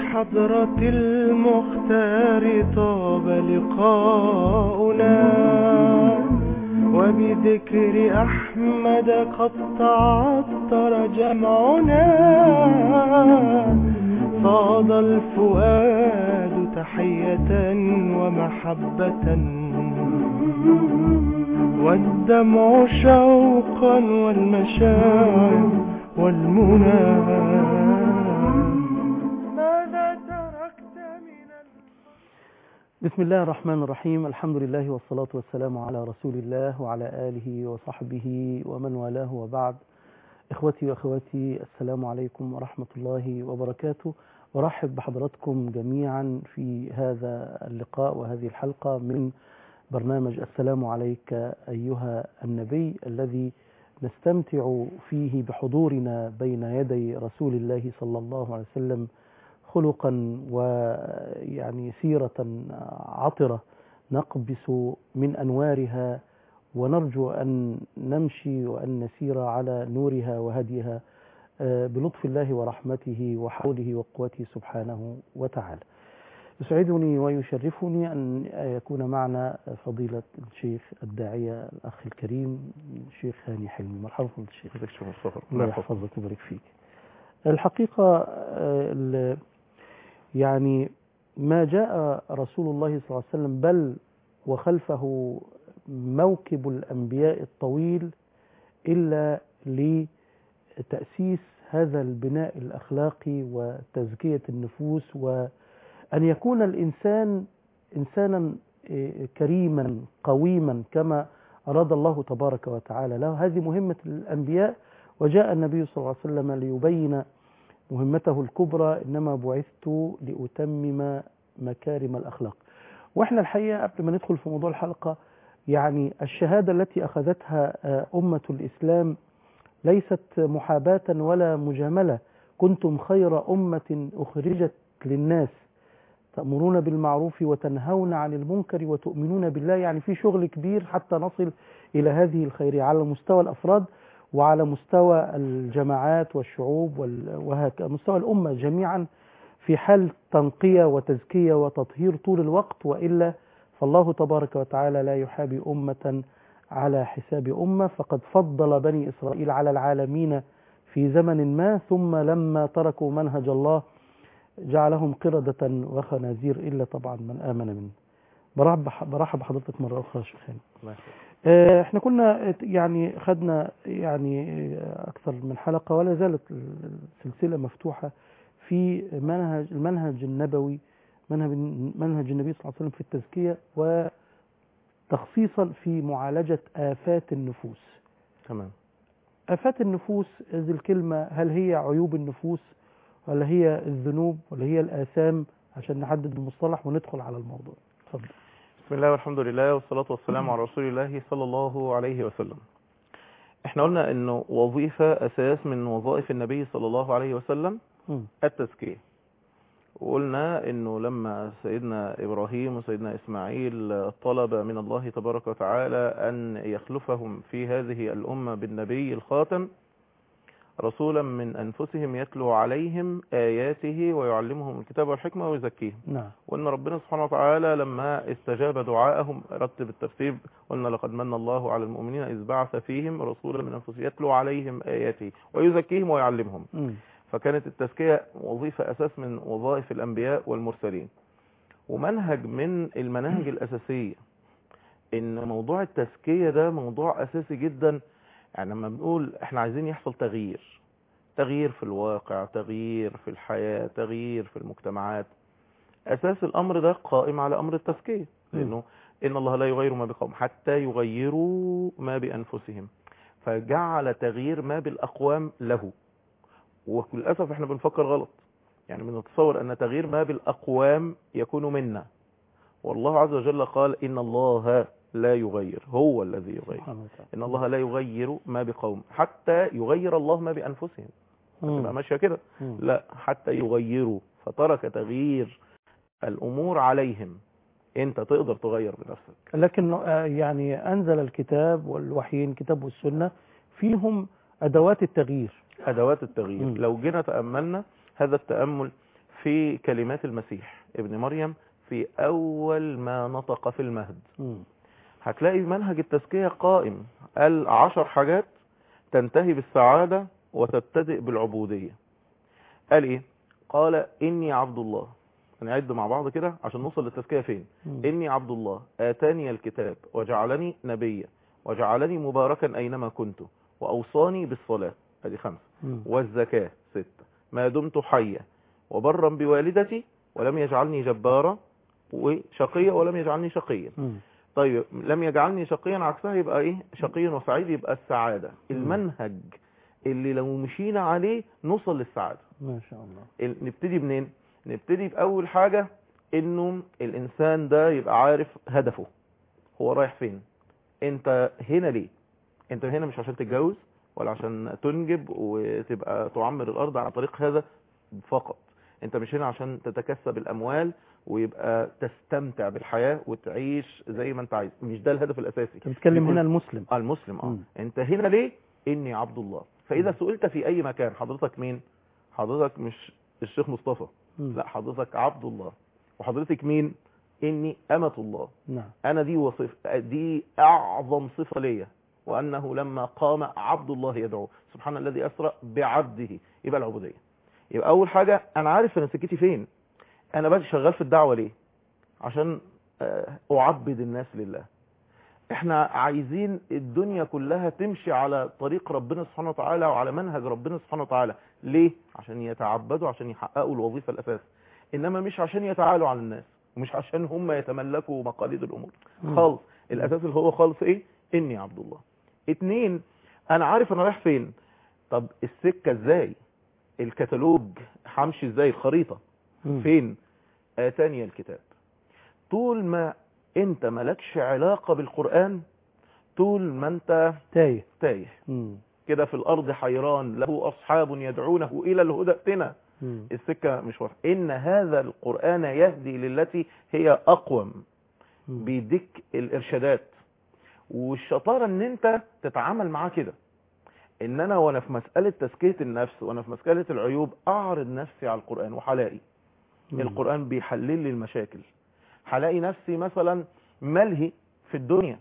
بحضرة المختار طاب لقاؤنا وبذكر أحمد قد تعطر جمعنا صاد الفؤاد تحية ومحبة والدمع شوقا والمشاعر والمنى ماذا تركت من بسم الله الرحمن الرحيم الحمد لله والصلاة والسلام على رسول الله وعلى آله وصحبه ومن والاه وبعد إخوتي وأخواتي السلام عليكم ورحمة الله وبركاته ورحب بحضراتكم جميعا في هذا اللقاء وهذه الحلقة من برنامج السلام عليك أيها النبي الذي نستمتع فيه بحضورنا بين يدي رسول الله صلى الله عليه وسلم خلقا ويعني سيرة عطرة نقبس من أنوارها ونرجو أن نمشي وأن نسير على نورها وهديها بلطف الله ورحمته وحوله وقوته سبحانه وتعالى يسعدني ويشرفني أن يكون معنا فضيلة الشيخ الداعية الأخ الكريم الشيخ هاني حلمي مرحبا فضيلة الشيخ الله يحفظك ويبارك فيك الحقيقة يعني ما جاء رسول الله صلى الله عليه وسلم بل وخلفه موكب الأنبياء الطويل إلا لتأسيس هذا البناء الأخلاقي وتزكية النفوس وأن يكون الإنسان إنسانا كريما قويما كما أراد الله تبارك وتعالى له هذه مهمة الأنبياء وجاء النبي صلى الله عليه وسلم ليبين مهمته الكبرى إنما بعثت لأتمم مكارم الأخلاق وإحنا الحقيقة قبل ما ندخل في موضوع الحلقة يعني الشهادة التي أخذتها أمة الإسلام ليست محاباة ولا مجاملة كنتم خير أمة أخرجت للناس تأمرون بالمعروف وتنهون عن المنكر وتؤمنون بالله يعني في شغل كبير حتى نصل إلى هذه الخيرية على مستوى الأفراد وعلى مستوى الجماعات والشعوب وهكذا مستوى الأمة جميعا في حال تنقية وتزكية وتطهير طول الوقت وإلا فالله تبارك وتعالى لا يحابي أمة على حساب أمة فقد فضل بني إسرائيل على العالمين في زمن ما ثم لما تركوا منهج الله جعلهم قردة وخنازير إلا طبعا من آمن منه برحب برحب بحضرتك مرة أخرى شيخ احنا كنا يعني خدنا يعني أكثر من حلقة ولا زالت السلسلة مفتوحة في منهج المنهج النبوي منهج منهج النبي صلى الله عليه وسلم في التزكية وتخصيصا في معالجة آفات النفوس تمام آفات النفوس هذه الكلمة هل هي عيوب النفوس ولا هي الذنوب ولا هي الآثام عشان نحدد المصطلح وندخل على الموضوع اتفضل بسم الله والحمد لله والصلاة والسلام على رسول الله صلى الله عليه وسلم احنا قلنا انه وظيفة اساس من وظائف النبي صلى الله عليه وسلم م. التزكية وقلنا انه لما سيدنا ابراهيم وسيدنا اسماعيل طلب من الله تبارك وتعالى ان يخلفهم في هذه الامة بالنبي الخاتم رسولا من انفسهم يتلو عليهم اياته ويعلمهم الكتاب والحكمة ويزكيهم نعم وان ربنا سبحانه وتعالى لما استجاب دعاءهم رتب الترتيب قلنا لقد من الله على المؤمنين اذ بعث فيهم رسولا من انفسهم يتلو عليهم اياته ويزكيهم ويعلمهم م. فكانت التزكية وظيفة أساس من وظائف الأنبياء والمرسلين ومنهج من المناهج الأساسية إن موضوع التزكية ده موضوع أساسي جدا يعني لما بنقول إحنا عايزين يحصل تغيير تغيير في الواقع تغيير في الحياة تغيير في المجتمعات أساس الأمر ده قائم على أمر التزكية لأنه إن الله لا يغير ما بقوم حتى يغيروا ما بأنفسهم فجعل تغيير ما بالأقوام له وللأسف احنا بنفكر غلط يعني بنتصور أن تغيير ما بالأقوام يكون منا والله عز وجل قال إن الله لا يغير هو الذي يغير سبحانه وتعالى إن الله لا يغير ما بقوم حتى يغير الله ما بأنفسهم تبقى م. ماشية كده م. لا حتى يغيروا فترك تغيير الأمور عليهم انت تقدر تغير بنفسك لكن آه، يعني أنزل الكتاب والوحيين الكتاب والسنة فيهم أدوات التغيير أدوات التغيير مم. لو جينا تأملنا هذا التأمل في كلمات المسيح ابن مريم في أول ما نطق في المهد مم. هتلاقي منهج التزكية قائم قال عشر حاجات تنتهي بالسعادة وتبتدئ بالعبودية قال ايه قال اني عبد الله نعد مع بعض كده عشان نوصل للتزكية فين مم. اني عبد الله اتاني الكتاب وجعلني نبيا وجعلني مباركا اينما كنت واوصاني بالصلاة ادي خمسة مم. والزكاة ستة ما دمت حيا وبرا بوالدتي ولم يجعلني جبارا وشقيا ولم يجعلني شقيا مم. طيب لم يجعلني شقيا عكسها يبقى ايه شقي وسعيد يبقى السعادة المنهج اللي لو مشينا عليه نوصل للسعادة ما شاء الله ال- نبتدي منين نبتدي بأول حاجة انه الانسان ده يبقى عارف هدفه هو رايح فين انت هنا ليه انت هنا مش عشان تتجوز ولا عشان تنجب وتبقى تعمر الارض على طريق هذا فقط انت مش هنا عشان تتكسب الاموال ويبقى تستمتع بالحياة وتعيش زي ما انت عايز مش ده الهدف الاساسي انت بتتكلم يكون- هنا المسلم آه المسلم اه مم. انت هنا ليه اني عبد الله فاذا سئلت في اي مكان حضرتك مين حضرتك مش الشيخ مصطفى مم. لا حضرتك عبد الله وحضرتك مين اني امة الله نعم انا دي وصف دي اعظم صفة ليا وانه لما قام عبد الله يدعو سبحان الذي اسرى بعبده يبقى العبودية يبقى اول حاجة انا عارف انا سكتي فين انا بقى شغال في الدعوة ليه عشان آه، اعبد الناس لله احنا عايزين الدنيا كلها تمشي على طريق ربنا سبحانه وتعالى وعلى منهج ربنا سبحانه وتعالى ليه عشان يتعبدوا عشان يحققوا الوظيفة الاساس انما مش عشان يتعالوا على الناس ومش عشان هم يتملكوا مقاليد الامور مم. خالص الاساس اللي هو خالص ايه اني عبد الله اتنين انا عارف انا رايح فين طب السكة ازاي الكتالوج همشي ازاي الخريطة مم. فين اتاني الكتاب طول ما انت مالكش علاقة بالقرآن طول ما انت تايه تايه مم. كده في الارض حيران له اصحاب يدعونه الى الهدى ائتنا مم. السكة مش واضحة ان هذا القرآن يهدي للتي هي اقوم مم. بيديك الارشادات والشطارة ان انت تتعامل معاه كده ان انا وانا في مسألة تزكية النفس وانا في مسألة العيوب اعرض نفسي على القرآن وهلاقي مم. القرآن بيحلل لي المشاكل هلاقي نفسي مثلا ملهي في الدنيا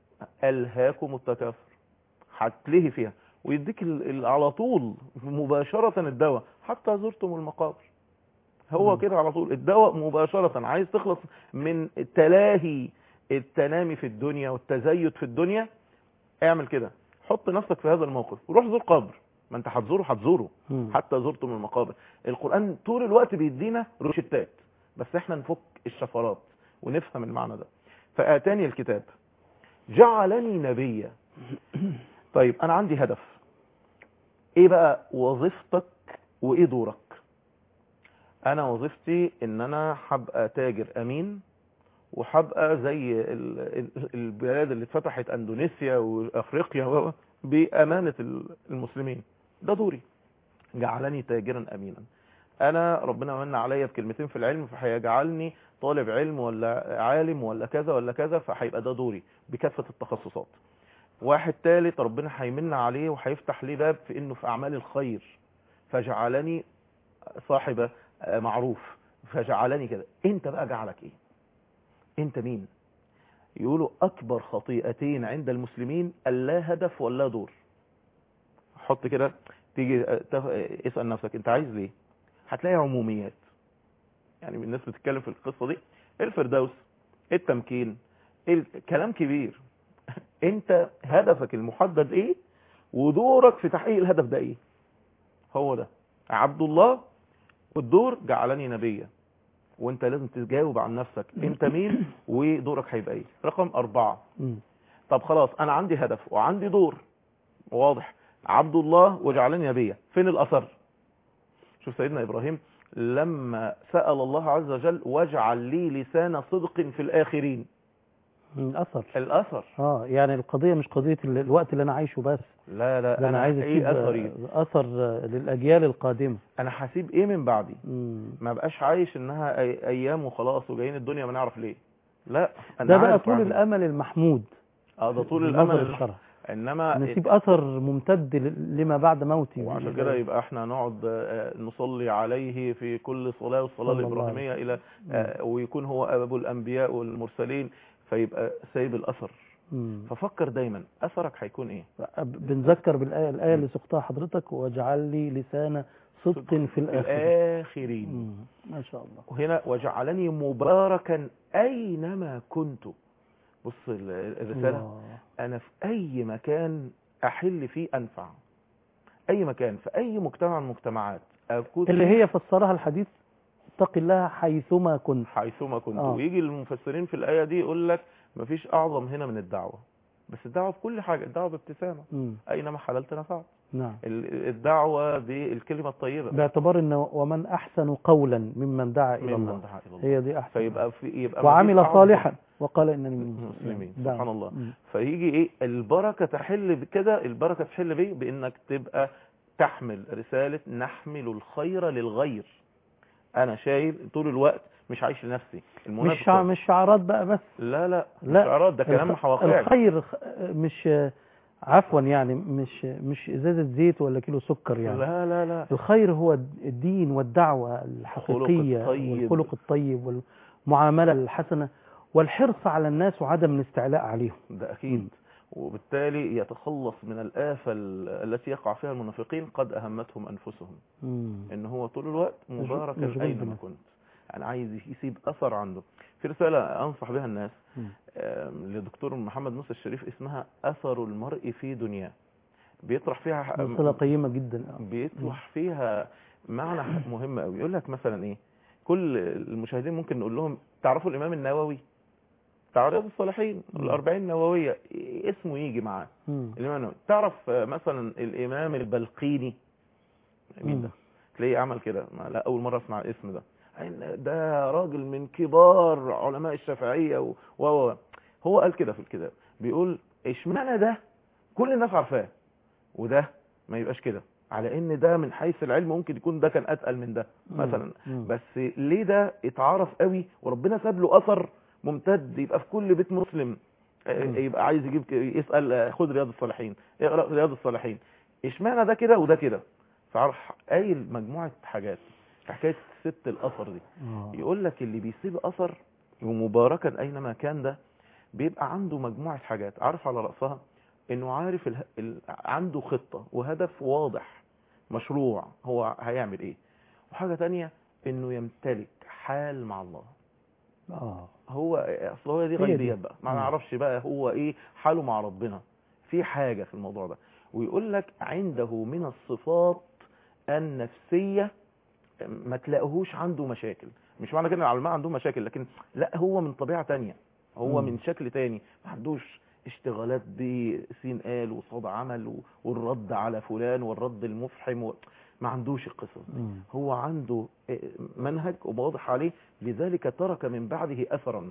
ألهاكم التكاثر هتلهي فيها ويديك ال- ال- على طول مباشرة الدواء حتى زرتم المقابر هو مم. كده على طول الدواء مباشرة عايز تخلص من تلاهي التنامي في الدنيا والتزيد في الدنيا اعمل كده حط نفسك في هذا الموقف وروح زور قبر ما انت هتزوره هتزوره مم. حتى زرتم المقابر القرآن طول الوقت بيدينا روشتات بس احنا نفك الشفرات ونفهم المعنى ده فآتاني الكتاب جعلني نبيا طيب انا عندي هدف ايه بقى وظيفتك وايه دورك انا وظيفتي ان انا هبقى تاجر امين وهبقى زي ال- ال- البلاد اللي اتفتحت اندونيسيا وافريقيا و- بامانه ال- المسلمين ده دوري جعلني تاجرا امينا انا ربنا من عليا بكلمتين في العلم فهيجعلني طالب علم ولا عالم ولا كذا ولا كذا فهيبقى ده دوري بكافه التخصصات واحد تالت ربنا هيمن عليه وهيفتح ليه باب في انه في اعمال الخير فجعلني صاحب آه، معروف فجعلني كده انت بقى جعلك ايه انت مين يقولوا اكبر خطيئتين عند المسلمين اللا هدف ولا دور حط كده تيجي آه، تف- آه، اسأل نفسك انت عايز ليه هتلاقي عموميات يعني الناس بتتكلم في القصة دي الفردوس التمكين الكلام كبير انت هدفك المحدد ايه ودورك في تحقيق الهدف ده ايه هو ده عبد الله والدور جعلني نبيا وانت لازم تجاوب عن نفسك انت مين ودورك هيبقى ايه رقم اربعة مم. طب خلاص انا عندي هدف وعندي دور واضح عبد الله وجعلني نبيا فين الاثر شوف سيدنا ابراهيم لما سأل الله عز وجل واجعل لي لسان صدق في الاخرين مم. اثر الاثر اه يعني القضيه مش قضيه ال- الوقت اللي انا عايشه بس لا لا ده انا عايز اسيب ايه اثري آه، اثر آه، للاجيال القادمه انا هسيب ايه من بعدي مم. ما بقاش عايش انها أي ايام وخلاص وجايين الدنيا ما نعرف ليه لا أنا ده بقى عارف طول عامل. الامل المحمود اه ده طول بنظر الامل الشرع انما نسيب اثر ممتد ل- لما بعد موتي وعشان كده يبقى احنا نقعد آه، نصلي عليه في كل صلاة والصلاة صلى الله الإبراهيمية إلى آه، ويكون هو أبو الأنبياء والمرسلين فيبقى سايب الأثر مم. ففكر دايما أثرك هيكون إيه بنذكر بالآية الآية اللي سقتها حضرتك واجعل لي لسان صدق في في الآخرة الآخرين مم. ما شاء الله وهنا وجعلني مباركا أينما كنت بص ال- الرسالة الله. أنا في أي مكان أحل فيه أنفع أي مكان في أي مجتمع من المجتمعات أكون اللي فيه هي فسرها الحديث اتق الله حيثما كنت حيثما كنت آه. ويجي المفسرين في الآية دي يقول لك مفيش أعظم هنا من الدعوة بس الدعوة في كل حاجة الدعوة بابتسامة مم. أينما حللت نفعت نعم ال- الدعوة بالكلمة الطيبة باعتبار ان ومن احسن قولا ممن دعا الى ممن الله دعا إلى الله هي دي احسن فيبقى في يبقى وعمل مفيش أعظم صالحا وقال انني من مسلمين دعوة. سبحان الله مم. فيجي ايه البركة تحل بكده البركة تحل بيه بانك تبقى تحمل رسالة نحمل الخير للغير انا شايل طول الوقت مش عايش لنفسي مش المنافق شع- مش شعارات بقى بس لا لا لا. مش شعارات ده كلام الخ- واقعي الخير خ- مش عفوا يعني مش مش ازازه زيت ولا كيلو سكر يعني لا لا لا الخير هو الدين والدعوه الحقيقيه الطيب. والخلق الطيب والمعامله الحسنه والحرص على الناس وعدم الاستعلاء عليهم ده أكيد وبالتالي يتخلص من الآفة ال- التي يقع فيها المنافقين قد أهمتهم أنفسهم مم. إن هو طول الوقت مشغول- مباركا مشغول أينما بنفسه. كنت يعني عايز يسيب أثر عنده في رسالة أنصح بها الناس مم. آم، لدكتور محمد موسى الشريف اسمها أثر المرء في دنياه بيطرح فيها رساله قيمه جدا بيطرح فيها معنى مهم قوي يقول لك مثلا ايه كل المشاهدين ممكن نقول لهم تعرفوا الامام النووي بتاع رياض الصالحين مم. الأربعين النووية إيه اسمه يجي معاه مم. الإمام النووي تعرف آه، مثلا الإمام البلقيني مين ده مم. تلاقيه عمل كده ما لا أول مرة أسمع الاسم ده إن ده راجل من كبار علماء الشافعية و و و. هو قال كده في الكتاب بيقول اشمعنى ده كل الناس عارفاه وده ما يبقاش كده على ان ده من حيث العلم ممكن يكون ده كان اتقل من ده مثلا مم. بس ليه ده اتعرف قوي وربنا ساب له اثر ممتد يبقى في كل بيت مسلم آه، مم. يبقى عايز يجيب ك- يسال آه، خد رياض الصالحين اقرا رياض الصالحين اشمعنى ده كده وده كده فعرف قايل مجموعه حاجات حكايه ست الاثر دي آه. يقول لك اللي بيسيب اثر ومباركا اينما كان ده بيبقى عنده مجموعه حاجات عارف على راسها انه عارف ال... ال... عنده خطه وهدف واضح مشروع هو هيعمل ايه وحاجه تانية انه يمتلك حال مع الله اه هو اصل هو دي هي دي. غيبيات بقى ما مم. نعرفش بقى هو ايه حاله مع ربنا في حاجه في الموضوع ده ويقول لك عنده من الصفات النفسيه ما تلاقيهوش عنده مشاكل مش معنى كده ان العلماء عندهم مشاكل لكن لا هو من طبيعه تانية هو مم. من شكل تاني ما عندوش اشتغالات بسين قال وصاد عمل و- والرد على فلان والرد المفحم و... ما عندوش القصص دي مم. هو عنده آه، منهج وواضح عليه لذلك ترك من بعده اثرا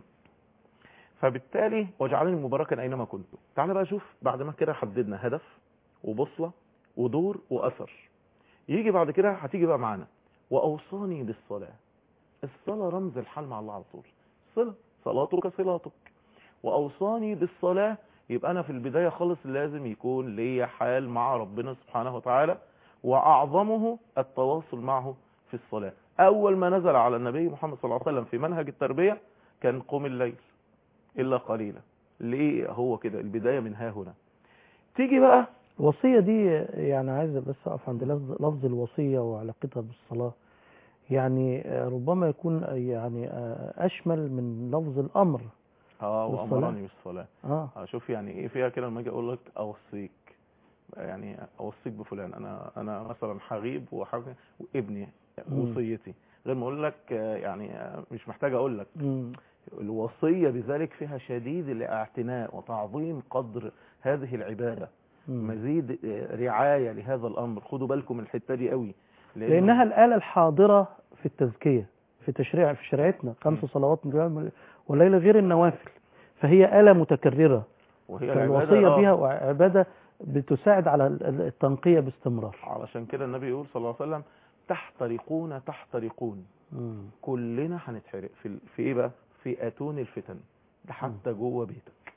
فبالتالي وجعلني مباركا اينما كنت تعال بقى شوف بعد ما كده حددنا هدف وبصله ودور واثر يجي بعد كده هتيجي بقى معانا واوصاني بالصلاه الصلاه رمز الحال مع الله على طول صله صلاتك صلاتك واوصاني بالصلاه يبقى انا في البدايه خالص لازم يكون ليا حال مع ربنا سبحانه وتعالى واعظمه التواصل معه في الصلاه اول ما نزل على النبي محمد صلى الله عليه وسلم في منهج التربيه كان قم الليل الا قليلا ليه هو كده البدايه من ها هنا تيجي بقى الوصية دي يعني عايز بس أقف عند لفظ, لفظ الوصية وعلاقتها بالصلاة يعني آه، ربما يكون آه، يعني آه، أشمل من لفظ الأمر اه والصلاة. وامرني بالصلاة آه اه شوف يعني ايه فيها كده لما اجي اقول لك اوصيك يعني اوصيك بفلان انا انا مثلا حغيب وحغيب وابني مم. وصيتي غير ما اقول لك آه، يعني آه، مش محتاج اقول لك مم. الوصية بذلك فيها شديد الاعتناء وتعظيم قدر هذه العبادة مم. مزيد آه، رعاية لهذا الامر خدوا بالكم من الحتة دي قوي لأنه- لأنها الآلة الحاضرة في التزكية في تشريع في شريعتنا خمس مم. صلوات من اليوم والليل غير النوافل فهي آلة متكررة وهي فالوصية العبادة بها آه، وعبادة بتساعد على التنقية باستمرار علشان كده النبي يقول صلى الله عليه وسلم تحترقون تحترقون مم. كلنا هنتحرق في ال- في ايه بقى في اتون الفتن ده حتى جوه بيتك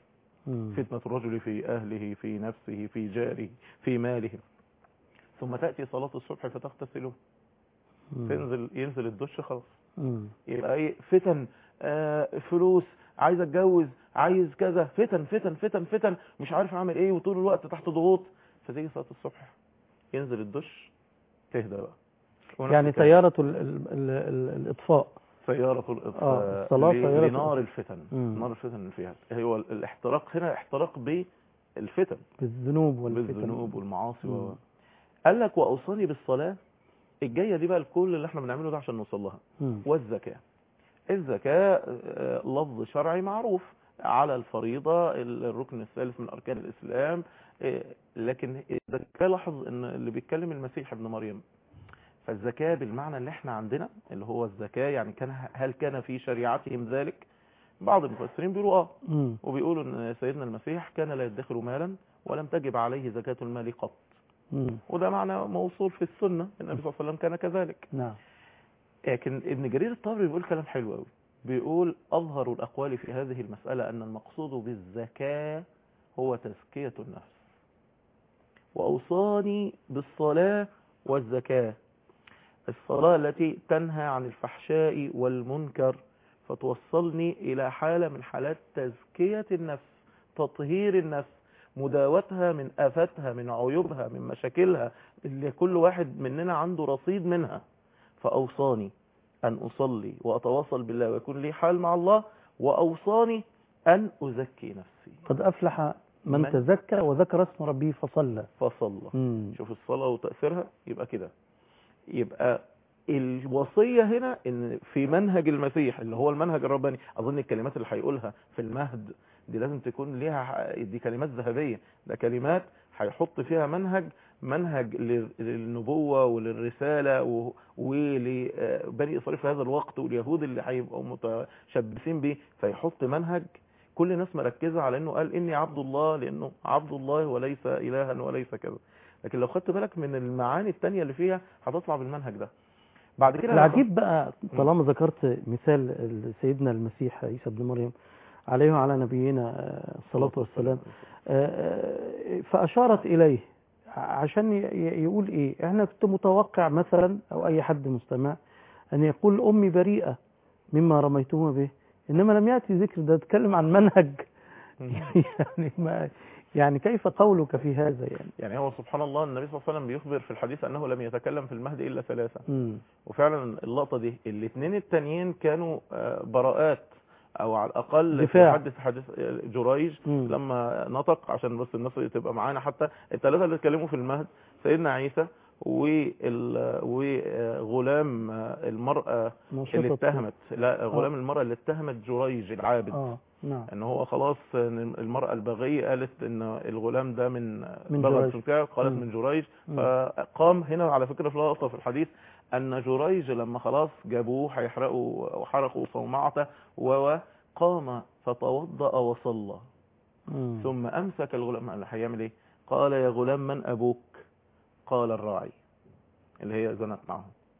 مم. فتنة الرجل في أهله في نفسه في جاره في ماله ثم تأتي صلاة الصبح فتغتسله مم. تنزل ينزل الدش خلاص مم. يبقى ايه فتن آه فلوس عايز اتجوز عايز كذا فتن فتن فتن فتن مش عارف اعمل ايه وطول الوقت تحت ضغوط فتيجي صلاة الصبح ينزل الدش تهدى بقى ونفس يعني الكلام. سيارة ال ال ال ال الإطفاء سيارة الإطفاء آه، الصلاة ل- سيارة لنار الفتن مم. نار الفتن اللي فيها هو الاحتراق هنا احتراق بالفتن بالذنوب والفتن بالذنوب والمعاصي مم. و... قال لك واوصاني بالصلاه الجايه دي بقى الكل اللي احنا بنعمله ده عشان نوصل لها مم. والزكاه الزكاه آه، لفظ شرعي معروف على الفريضه ال- الركن الثالث من اركان الاسلام آه، لكن الزكاه لاحظ ان اللي بيتكلم المسيح ابن مريم فالزكاه بالمعنى اللي احنا عندنا اللي هو الزكاه يعني كان هل كان في شريعتهم ذلك بعض المفسرين بيقولوا اه مم. وبيقولوا ان سيدنا المسيح كان لا يدخر مالا ولم تجب عليه زكاة المال قط مم. وده معنى موصول في السنة النبي صلى الله عليه وسلم كان كذلك نعم لكن ابن جرير الطبري بيقول كلام حلو قوي بيقول أظهر الأقوال في هذه المسألة أن المقصود بالزكاة هو تزكية النفس وأوصاني بالصلاة والزكاة الصلاة التي تنهى عن الفحشاء والمنكر فتوصلني إلى حالة من حالات تزكية النفس تطهير النفس مداوتها من آفاتها من عيوبها من مشاكلها اللي كل واحد مننا عنده رصيد منها فأوصاني أن أصلي وأتواصل بالله ويكون لي حال مع الله وأوصاني أن أزكي نفسي قد أفلح من, من- تزكى وذكر اسم ربه فصلى فصلى مم. شوف الصلاة وتأثيرها يبقى كده يبقى الوصية هنا ان في منهج المسيح اللي هو المنهج الرباني اظن الكلمات اللي هيقولها في المهد دي لازم تكون ليها دي كلمات ذهبية ده كلمات هيحط فيها منهج منهج لل- للنبوة وللرسالة و- ولبني إسرائيل في هذا الوقت واليهود اللي هيبقوا متشبثين بيه فيحط منهج كل الناس مركزة على انه قال اني عبد الله لانه عبد الله وليس الها وليس كذا لكن لو خدت بالك من المعاني التانية اللي فيها هتطلع بالمنهج ده بعد كده العجيب بقى طالما ذكرت مثال سيدنا المسيح عيسى ابن مريم عليه وعلى نبينا آه، الصلاة والسلام آه، آه، فأشارت إليه عشان ي- ي- يقول إيه إحنا كنت متوقع مثلا أو أي حد مستمع أن يقول أمي بريئة مما رميتهما به إنما لم يأتي ذكر ده تكلم عن منهج يعني ما يعني كيف قولك في هذا يعني يعني هو سبحان الله النبي صلى الله عليه وسلم بيخبر في الحديث انه لم يتكلم في المهد الا ثلاثة مم. وفعلا اللقطة دي الاثنين التانيين كانوا آه، براءات او على الاقل دفاع. حدث حديث جريج مم. لما نطق عشان بس الناس تبقى معانا حتى الثلاثة اللي اتكلموا في المهد سيدنا عيسى وال- وغلام المرأة اللي نشطت- اتهمت لا غلام المرأة اللي اتهمت جريج العابد اه نعم ان هو خلاص إن المرأة البغية قالت ان الغلام ده من من بغل جريج. سلكها قالت مم. من جريج مم. فقام هنا على فكرة في لقطة في الحديث ان جريج لما خلاص جابوه هيحرقوا وحرقوا صومعته وقام فتوضأ وصلى مم. ثم امسك الغلام قال له هيعمل ايه قال يا غلام من ابوك قال الراعي اللي هي زنت معه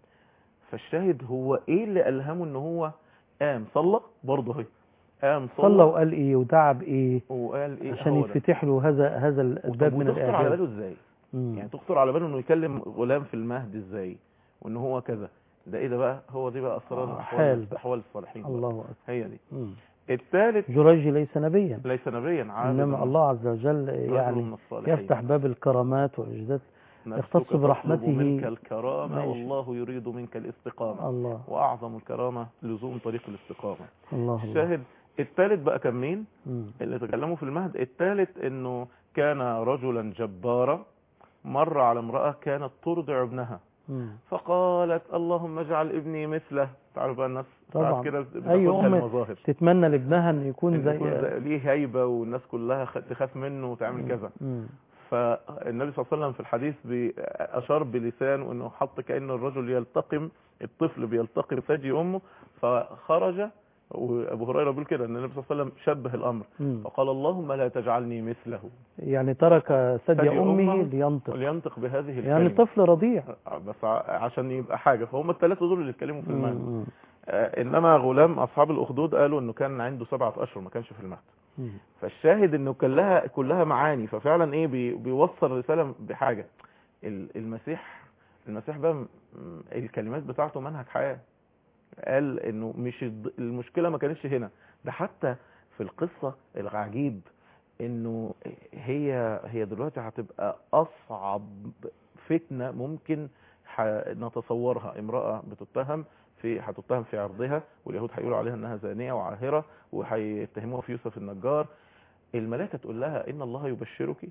فالشاهد هو ايه اللي الهمه ان هو قام صلى برضه هي قام صلى, صلى وقال ايه ودعا بايه وقال ايه عشان هو ده. يتفتح له هذا هذا الباب من وتخطر على الاعجاب باله ازاي مم. يعني تخطر على باله انه يكلم غلام في المهد ازاي وان هو كذا ده ايه ده بقى هو دي بقى اسرار آه، احوال حال. احوال الصالحين بقى. الله اكبر هي دي مم. الثالث جريج ليس نبيا ليس نبيا عابد انما الله عز وجل رجل يعني من الصالحين. يفتح باب الكرامات والاعجازات نفسك يختص تطلب برحمته منك الكرامة ماشي. والله يريد منك الاستقامة الله وأعظم الكرامة لزوم طريق الاستقامة الله الله الشاهد الثالث بقى كان مين مم. اللي تكلموا في المهد الثالث انه كان رجلا جبارا مر على امرأة كانت ترضع ابنها مم. فقالت اللهم اجعل ابني مثله تعرف بقى الناس طبعا. بعد كده أي بتاخدها أم المظاهر تتمنى لابنها ان يكون إن زي يكون زي- ليه هيبة والناس كلها خ- تخاف منه وتعمل كذا مم. فالنبي صلى الله عليه وسلم في الحديث بي- أشار بلسانه أنه حط كأن الرجل يلتقم الطفل بيلتقم ثدي أمه فخرج وأبو هريرة بيقول كده أن النبي صلى الله عليه وسلم شبه الأمر مم. فقال اللهم لا تجعلني مثله يعني ترك ثدي ثدي امه أمه لينطق ولينطق بهذه الكلمة يعني طفل رضيع بس ع- عشان يبقى حاجة فهم الثلاثة دول اللي اتكلموا في المهد مم. آه، إنما غلام أصحاب الأخدود قالوا أنه كان عنده سبعة أشهر ما كانش في المهد مم. فالشاهد انه كلها كلها معاني ففعلا ايه بي بيوصل رساله بحاجه ال- المسيح المسيح بقى م- الكلمات بتاعته منهج حياه قال انه مش الض- المشكله ما كانتش هنا ده حتى في القصه العجيب انه هي هي دلوقتي هتبقى اصعب فتنه ممكن ح- نتصورها امراه بتتهم في هتتهم في عرضها واليهود هيقولوا عليها انها زانيه وعاهره وهيتهموها في يوسف النجار الملائكه تقول لها ان الله يبشرك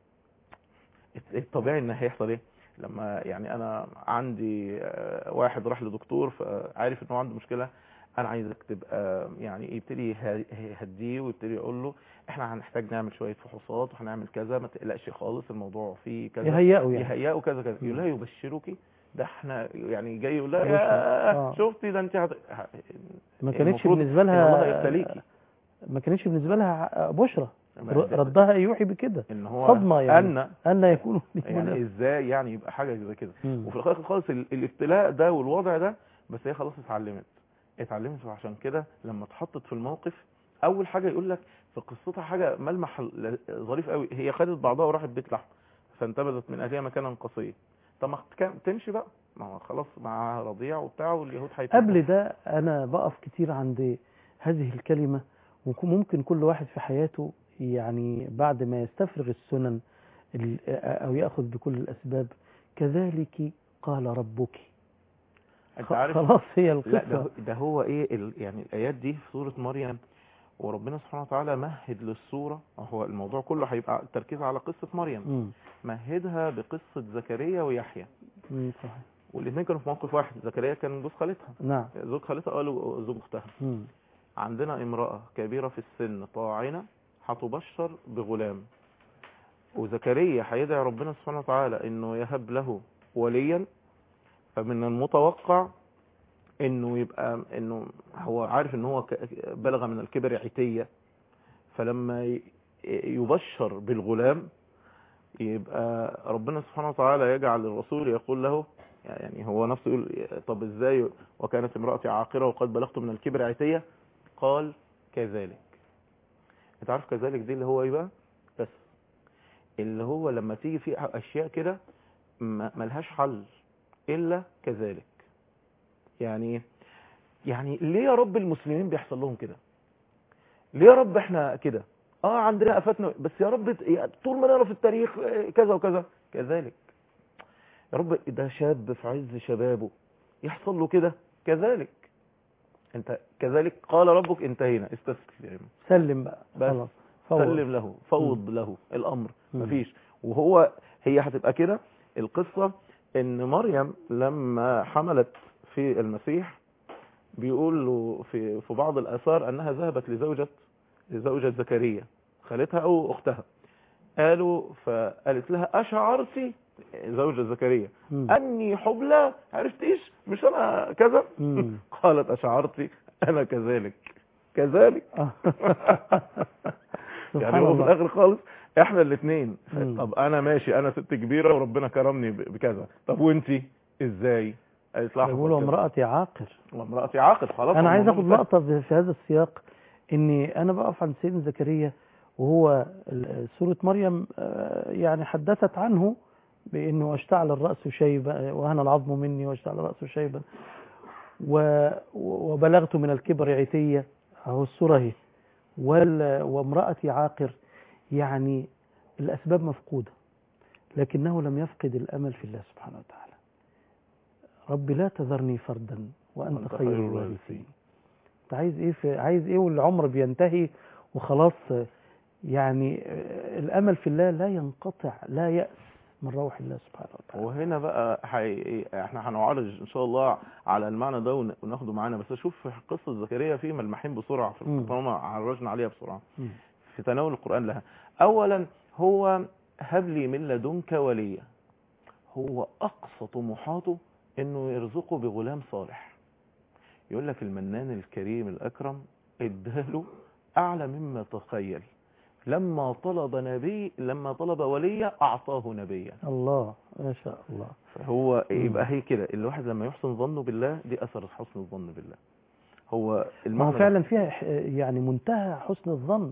الطبيعي ان هيحصل ايه لما يعني انا عندي آه، واحد راح لدكتور فعارف ان هو عنده مشكله انا عايزك تبقى يعني يبتدي يه- يهديه ويبتدي يقول له احنا هنحتاج نعمل شويه فحوصات وهنعمل كذا ما تقلقش خالص الموضوع فيه كذا يهيئوا يعني يهيئوا كذا كذا مم. يقول لها يبشرك ده احنا يعني جاي يقول لها بشرى. يا آه. شفتي ده انت هت... ما كانتش المفروض بالنسبه إن الله لها يبتليكي ما كانتش بالنسبه لها بشرى ما- ردها يوحي بكده ان هو صدمة يعني. ان ان يكون يعني ازاي يعني يبقى حاجه زي كده مم. وفي الاخر خالص ال- الابتلاء ده والوضع ده بس هي خلاص اتعلمت اتعلمت وعشان كده لما اتحطت في الموقف اول حاجه يقول لك في قصتها حاجه ملمح ل- ظريف قوي هي خدت بعضها وراحت بيت لحم فانتبذت من اهلها مكانا قصيا طب ما كان- تمشي بقى ما هو خلاص معاها رضيع وبتاع واليهود هيتوبوا. قبل ده انا بقف كتير عند هذه الكلمة وممكن كل واحد في حياته يعني بعد ما يستفرغ السنن ال- او ياخذ بكل الاسباب كذلك قال ربك انت عارف خلاص هي لا ده, القصة ده هو ايه ال يعني الايات دي في سوره مريم وربنا سبحانه وتعالى مهد للصوره هو الموضوع كله هيبقى التركيز على قصه مريم مم. مهدها بقصه زكريا ويحيى مم. صحيح. والاثنين كانوا في موقف واحد زكريا كان جوز خالتها نعم زوج خالتها قالوا زوج اختها مم. عندنا امراه كبيره في السن طاعنه هتبشر بغلام وزكريا هيدعي ربنا سبحانه وتعالى انه يهب له وليا فمن المتوقع انه يبقى انه هو عارف ان هو ك- بلغ من الكبر عتية فلما ي- يبشر بالغلام يبقى ربنا سبحانه وتعالى يجعل الرسول يقول له يعني هو نفسه يقول طب ازاي وكانت امرأتي عاقرة وقد بلغت من الكبر عتية قال كذلك انت عارف كذلك دي اللي هو ايه بقى بس اللي هو لما تيجي في اشياء كده ما- ملهاش حل الا كذلك يعني ايه؟ يعني ليه يا رب المسلمين بيحصل لهم كده ليه يا رب احنا كده اه عندنا افاتنا بس يا رب ت- طول ما نقرا في التاريخ آه، كذا وكذا كذلك يا رب ده شاب في عز شبابه يحصل له كده كذلك انت كذلك قال ربك انتهينا استسلم سلم بقى بس. خلاص فوض. سلم له فوض له الامر مم. مفيش وهو هي هتبقى كده القصة ان مريم لما حملت في المسيح بيقول له في في بعض الاثار انها ذهبت لزوجة لزوجة زكريا خالتها او اختها قالوا فقالت لها اشعرتي زوجة زكريا مم. اني حبلى عرفتيش مش انا كذا مم. قالت اشعرتي انا كذلك كذلك آه. يعني سبحان هو في الله. الاخر خالص احنا الاثنين مم. طب انا ماشي انا ست كبيره وربنا كرمني ب- بكذا طب وانتي ازاي قالت لا يقولوا حصل كذا. امرأتي عاقر وامرأتي عاقد خلاص انا عايز الموضوع اخد منتهي. لقطه في في هذا السياق اني انا بقف عند سيدنا زكريا وهو ال- سوره مريم آه، يعني حدثت عنه بانه اشتعل الراس شيبا وهن العظم مني واشتعل الراس شيبا و- وبلغت من الكبر عتيه اهو السوره اهي وال- وامراتي عاقر يعني الاسباب مفقوده لكنه لم يفقد الامل في الله سبحانه وتعالى رب لا تذرني فردا وانت وأنت خير خير الوارثين الوارثين. انت عايز ايه في عايز ايه والعمر بينتهي وخلاص يعني آه، الامل في الله لا ينقطع لا يأس من روح الله سبحانه وتعالى وهنا بقى حي... احنا هنعالج ان شاء الله على المعنى ده ون- وناخده معانا بس اشوف في قصه زكريا في ملمحين بسرعه في مم. طالما عرجنا عليها بسرعه مم. في تناول القرآن لها أولا هو هب لي من لدنك وليا هو أقصى طموحاته إنه يرزقه بغلام صالح يقول لك المنان الكريم الأكرم اداله أعلى مما تخيل لما طلب نبي لما طلب وليا أعطاه نبيا الله ما شاء الله فهو مم. يبقى هي كده الواحد لما يحسن ظنه بالله دي أثر حسن الظن بالله هو ما هو المعنى ده. فعلا فيها ح- يعني منتهى حسن الظن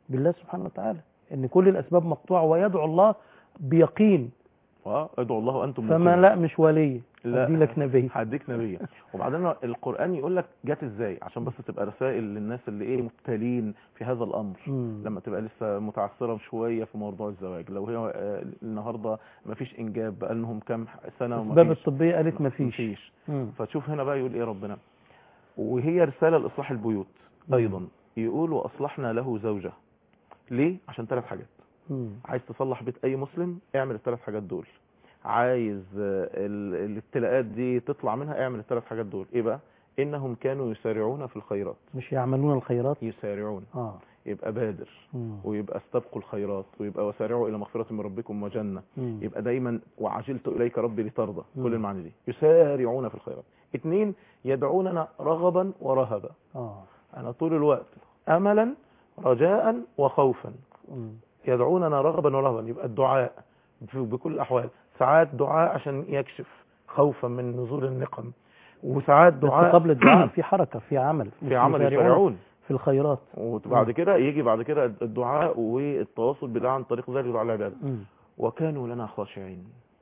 بالله سبحانه وتعالى ان كل الاسباب مقطوعه ويدعو الله بيقين اه ادعوا الله وانتم فما موقنون. لا مش ولي لا. ادي لك نبي هديك نبيه وبعدين القران يقول لك جت ازاي عشان بس تبقى رسائل للناس اللي ايه مبتلين في هذا الامر مم. لما تبقى لسه متعثره شويه في موضوع الزواج لو هي آه، النهارده ما فيش انجاب بقى لهم كام سنه وما الاسباب فيش الطبيه قالت ما فيش مفيش مم. فتشوف هنا بقى يقول ايه ربنا وهي رساله لاصلاح البيوت ايضا يقول واصلحنا له زوجه ليه عشان ثلاث حاجات مم. عايز تصلح بيت اي مسلم اعمل الثلاث حاجات دول عايز آه، ال- الابتلاءات دي تطلع منها اعمل الثلاث حاجات دول ايه بقى انهم كانوا يسارعون في الخيرات مش يعملون الخيرات يسارعون اه يبقى بادر مم. ويبقى استبقوا الخيرات ويبقى وسارعوا الى مغفرة من ربكم وجنة مم. يبقى دايما وعجلت اليك ربي لترضى مم. كل المعاني دي يسارعون في الخيرات اثنين يدعوننا رغبا ورهبا اه انا طول الوقت املا رجاء وخوفا مم. يدعوننا رغبا ورهبا يبقى الدعاء في- بكل الاحوال ساعات دعاء عشان يكشف خوفا من نزول النقم وساعات بس دعاء قبل الدعاء في حركه في عمل مش في عمل يسارعون يسارعون في الخيرات وبعد كده يجي بعد كده الدعاء والتواصل بالله عن طريق ذلك دعاء العباده مم. وكانوا لنا خاشعين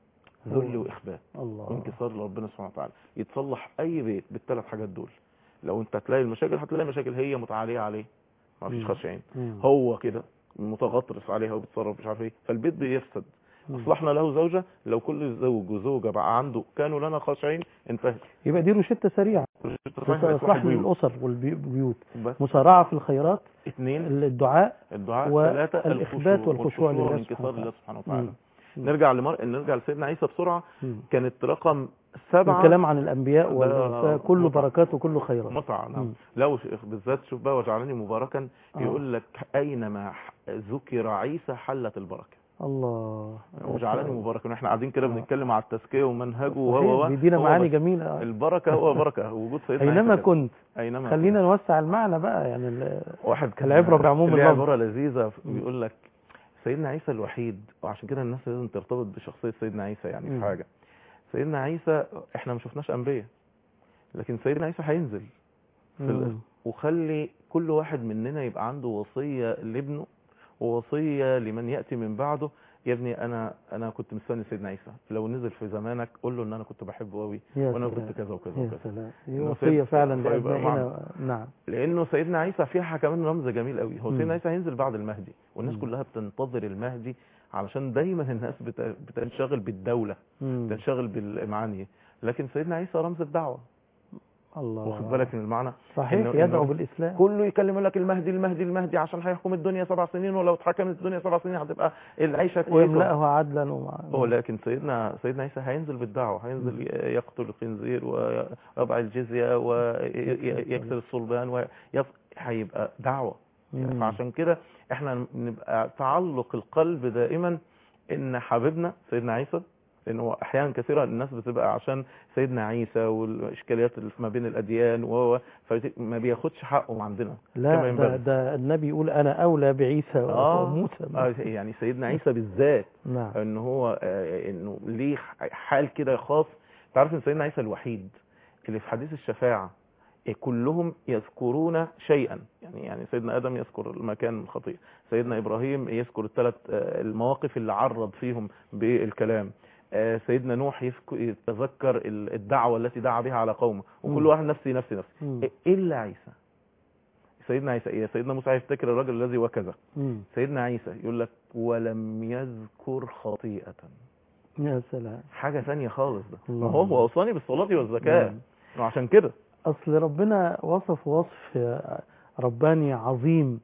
ذل واخبات الله وانكسار لربنا سبحانه وتعالى يتصلح اي بيت بالثلاث حاجات دول لو انت هتلاقي المشاكل هتلاقي مشاكل هي متعاليه عليه ما فيش مم. خاشعين مم. هو كده متغطرس عليها وبيتصرف مش عارف ايه فالبيت بيفسد مم. اصلحنا له زوجه لو كل زوج وزوجه بقى عنده كانوا لنا خاشعين انتهت يبقى دي روشته سريعه صحيح إصلاح اصلاح البيوت. الاسر والبيوت بس مسارعه في الخيرات اثنين الدعاء الدعاء والإخبات ثلاثة والخشوع والخشوع لله والانكسار سبحانه لله سبحانه وتعالى مم. مم. نرجع لمر... نرجع لسيدنا عيسى بسرعة مم. كانت رقم سبعة الكلام عن الانبياء ده والوفاء كله متعة. بركات وكله خيرات متعة نعم مم. لو ش- بالذات شوف بقى وجعلني مباركا آه. يقول لك أينما ح- ذكر عيسى حلت البركة الله وجعلني مباركا احنا قاعدين كده آه. بنتكلم على التزكية ومنهجه صحيح، وهو بيدينا هو معاني بس جميله البركة هو بركة وجود سيدنا اينما عيسى كده. كنت أينما خلينا نوسع المعنى بقى يعني ال- واحد كان العبرة بعموم ليه اللفظ. عبارة لذيذة مم. بيقول لك سيدنا عيسى الوحيد وعشان كده الناس لازم ترتبط بشخصية سيدنا عيسى يعني مم. في حاجة سيدنا عيسى احنا ما شفناش انبياء لكن سيدنا عيسى هينزل في ال- مم. وخلي كل واحد مننا يبقى عنده وصية لابنه ووصية لمن يأتي من بعده يا ابني انا انا كنت مستني سيدنا عيسى لو نزل في زمانك قول له ان انا كنت بحبه قوي يا وانا سلام. كنت كذا وكذا يا وكذا سلام دي إنه وصيه سيد- فعلا فيبقى لابنائنا نعم لانه سيدنا عيسى فيها كمان رمز جميل قوي هو مم. سيدنا عيسى هينزل بعد المهدي والناس مم. كلها بتنتظر المهدي علشان دايما الناس بت- بتنشغل بالدولة مم. بتنشغل بالمعاني لكن سيدنا عيسى رمز الدعوة الله واخد بالك من المعنى صحيح إنه- يدعو إنه بالاسلام كله يكلم لك المهدي المهدي المهدي عشان هيحكم الدنيا سبع سنين ولو اتحكمت الدنيا سبع سنين هتبقى العيشة كويسة ويملأه عدلا ومع هو لكن سيدنا سيدنا عيسى هينزل بالدعوة هينزل ي- يقتل الخنزير ويضع الجزية ويكسر الصلبان ويف... هيبقى دعوة مم. فعشان كده احنا نبقى تعلق القلب دائما ان حبيبنا سيدنا عيسى لانه احيانا كثيره الناس بتبقى عشان سيدنا عيسى والاشكاليات اللي ما بين الاديان وهو فما بياخدش حقه عندنا كما لا ده, ينبغي. ده النبي يقول انا اولى بعيسى آه. وموسى آه يعني سيدنا عيسى بالذات نعم ان هو آه، انه ليه حال كده خاص تعرف ان سيدنا عيسى الوحيد اللي في حديث الشفاعة آه، كلهم يذكرون شيئا يعني يعني سيدنا ادم يذكر المكان الخطيئة سيدنا ابراهيم يذكر الثلاث آه، المواقف اللي عرض فيهم بالكلام آه، سيدنا نوح يذك- يتذكر ال- الدعوة التي دعا بها على قومه وكل مم. واحد نفسي نفسي نفسي مم. الا عيسى سيدنا عيسى إيه؟ سيدنا موسى يفتكر الرجل الذي وكذا مم. سيدنا عيسى يقول لك ولم يذكر خطيئة يا سلام حاجة ثانية خالص ده الله. ما هو هو أوصاني بالصلاة والزكاة نعم. وعشان كده اصل ربنا وصف وصف رباني عظيم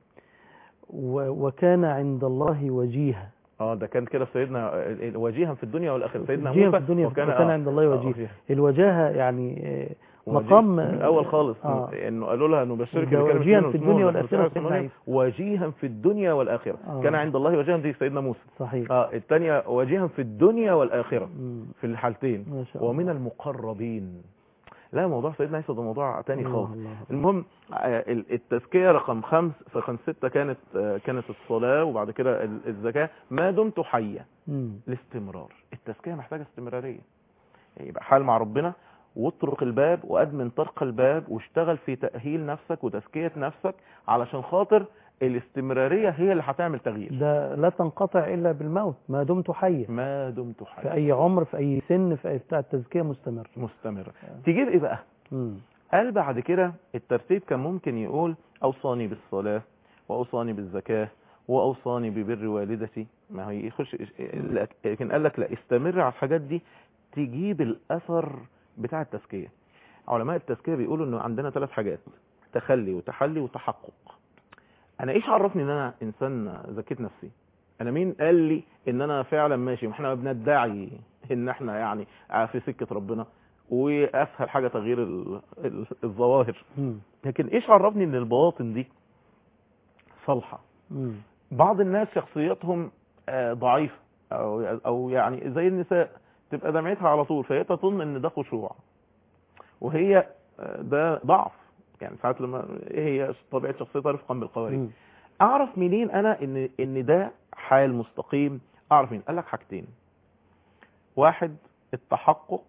و- وكان عند الله وجيها اه ده كان كده في سيدنا آه، وجيها في الدنيا والآخرة سيدنا وجيها موسى في الدنيا وكان, وكان آه، عند الله آه، وجيه وجيها. الوجاهة يعني آه، وجيه. مقام من الأول خالص آه. انه قالوا لها نبشرك ده بكلمة وجيها منه في اسمه الدنيا ولا والآخرة اسمه سيدنا عيسى. وجيها في الدنيا والآخرة آه. كان عند الله وجيها دي سيدنا موسى صحيح اه الثانية وجيها في الدنيا والآخرة مم. في الحالتين ما شاء الله ومن المقربين لا موضوع سيدنا عيسى ده موضوع تاني الله خالص الله. المهم آه، ال- التزكية رقم خمس رقم ستة كانت آه، كانت الصلاة وبعد كده ال- الزكاة ما دمت حيا مم. الاستمرار التزكية محتاجة استمرارية يعني يبقى حال مع ربنا واطرق الباب وادمن طرق الباب واشتغل في تأهيل نفسك وتزكية نفسك علشان خاطر الاستمرارية هي اللي هتعمل تغيير ده لا تنقطع الا بالموت ما دمت حيا ما دمت في حي اي عمر في اي سن في اي بتاع التزكيه مستمر مستمرة تجيب ايه بقى مم. قال بعد كده الترتيب كان ممكن يقول أوصاني بالصلاة وأوصاني بالزكاة وأوصاني ببر والدتي ما هي يخش لكن قال لك لا استمر على الحاجات دي تجيب الأثر بتاع التزكية علماء التزكية بيقولوا إنه عندنا ثلاث حاجات تخلي وتحلي وتحقق أنا إيش عرفني إن أنا إنسان زكيت نفسي أنا مين قال لي إن أنا فعلا ماشي وإحنا بندعي إن إحنا يعني في سكة ربنا واسهل حاجه تغيير ال- ال- الظواهر مم. لكن ايش عرفني ان البواطن دي صالحه مم. بعض الناس شخصيتهم آه، ضعيفه او او يعني زي النساء تبقى دمعتها على طول فهي تظن ان ده خشوع وهي آه، ده ضعف يعني ساعات لما ايه هي طبيعه شخصيتها رفقا بالقوارير مم. اعرف منين انا ان ان ده حال مستقيم اعرف مين قال لك حاجتين واحد التحقق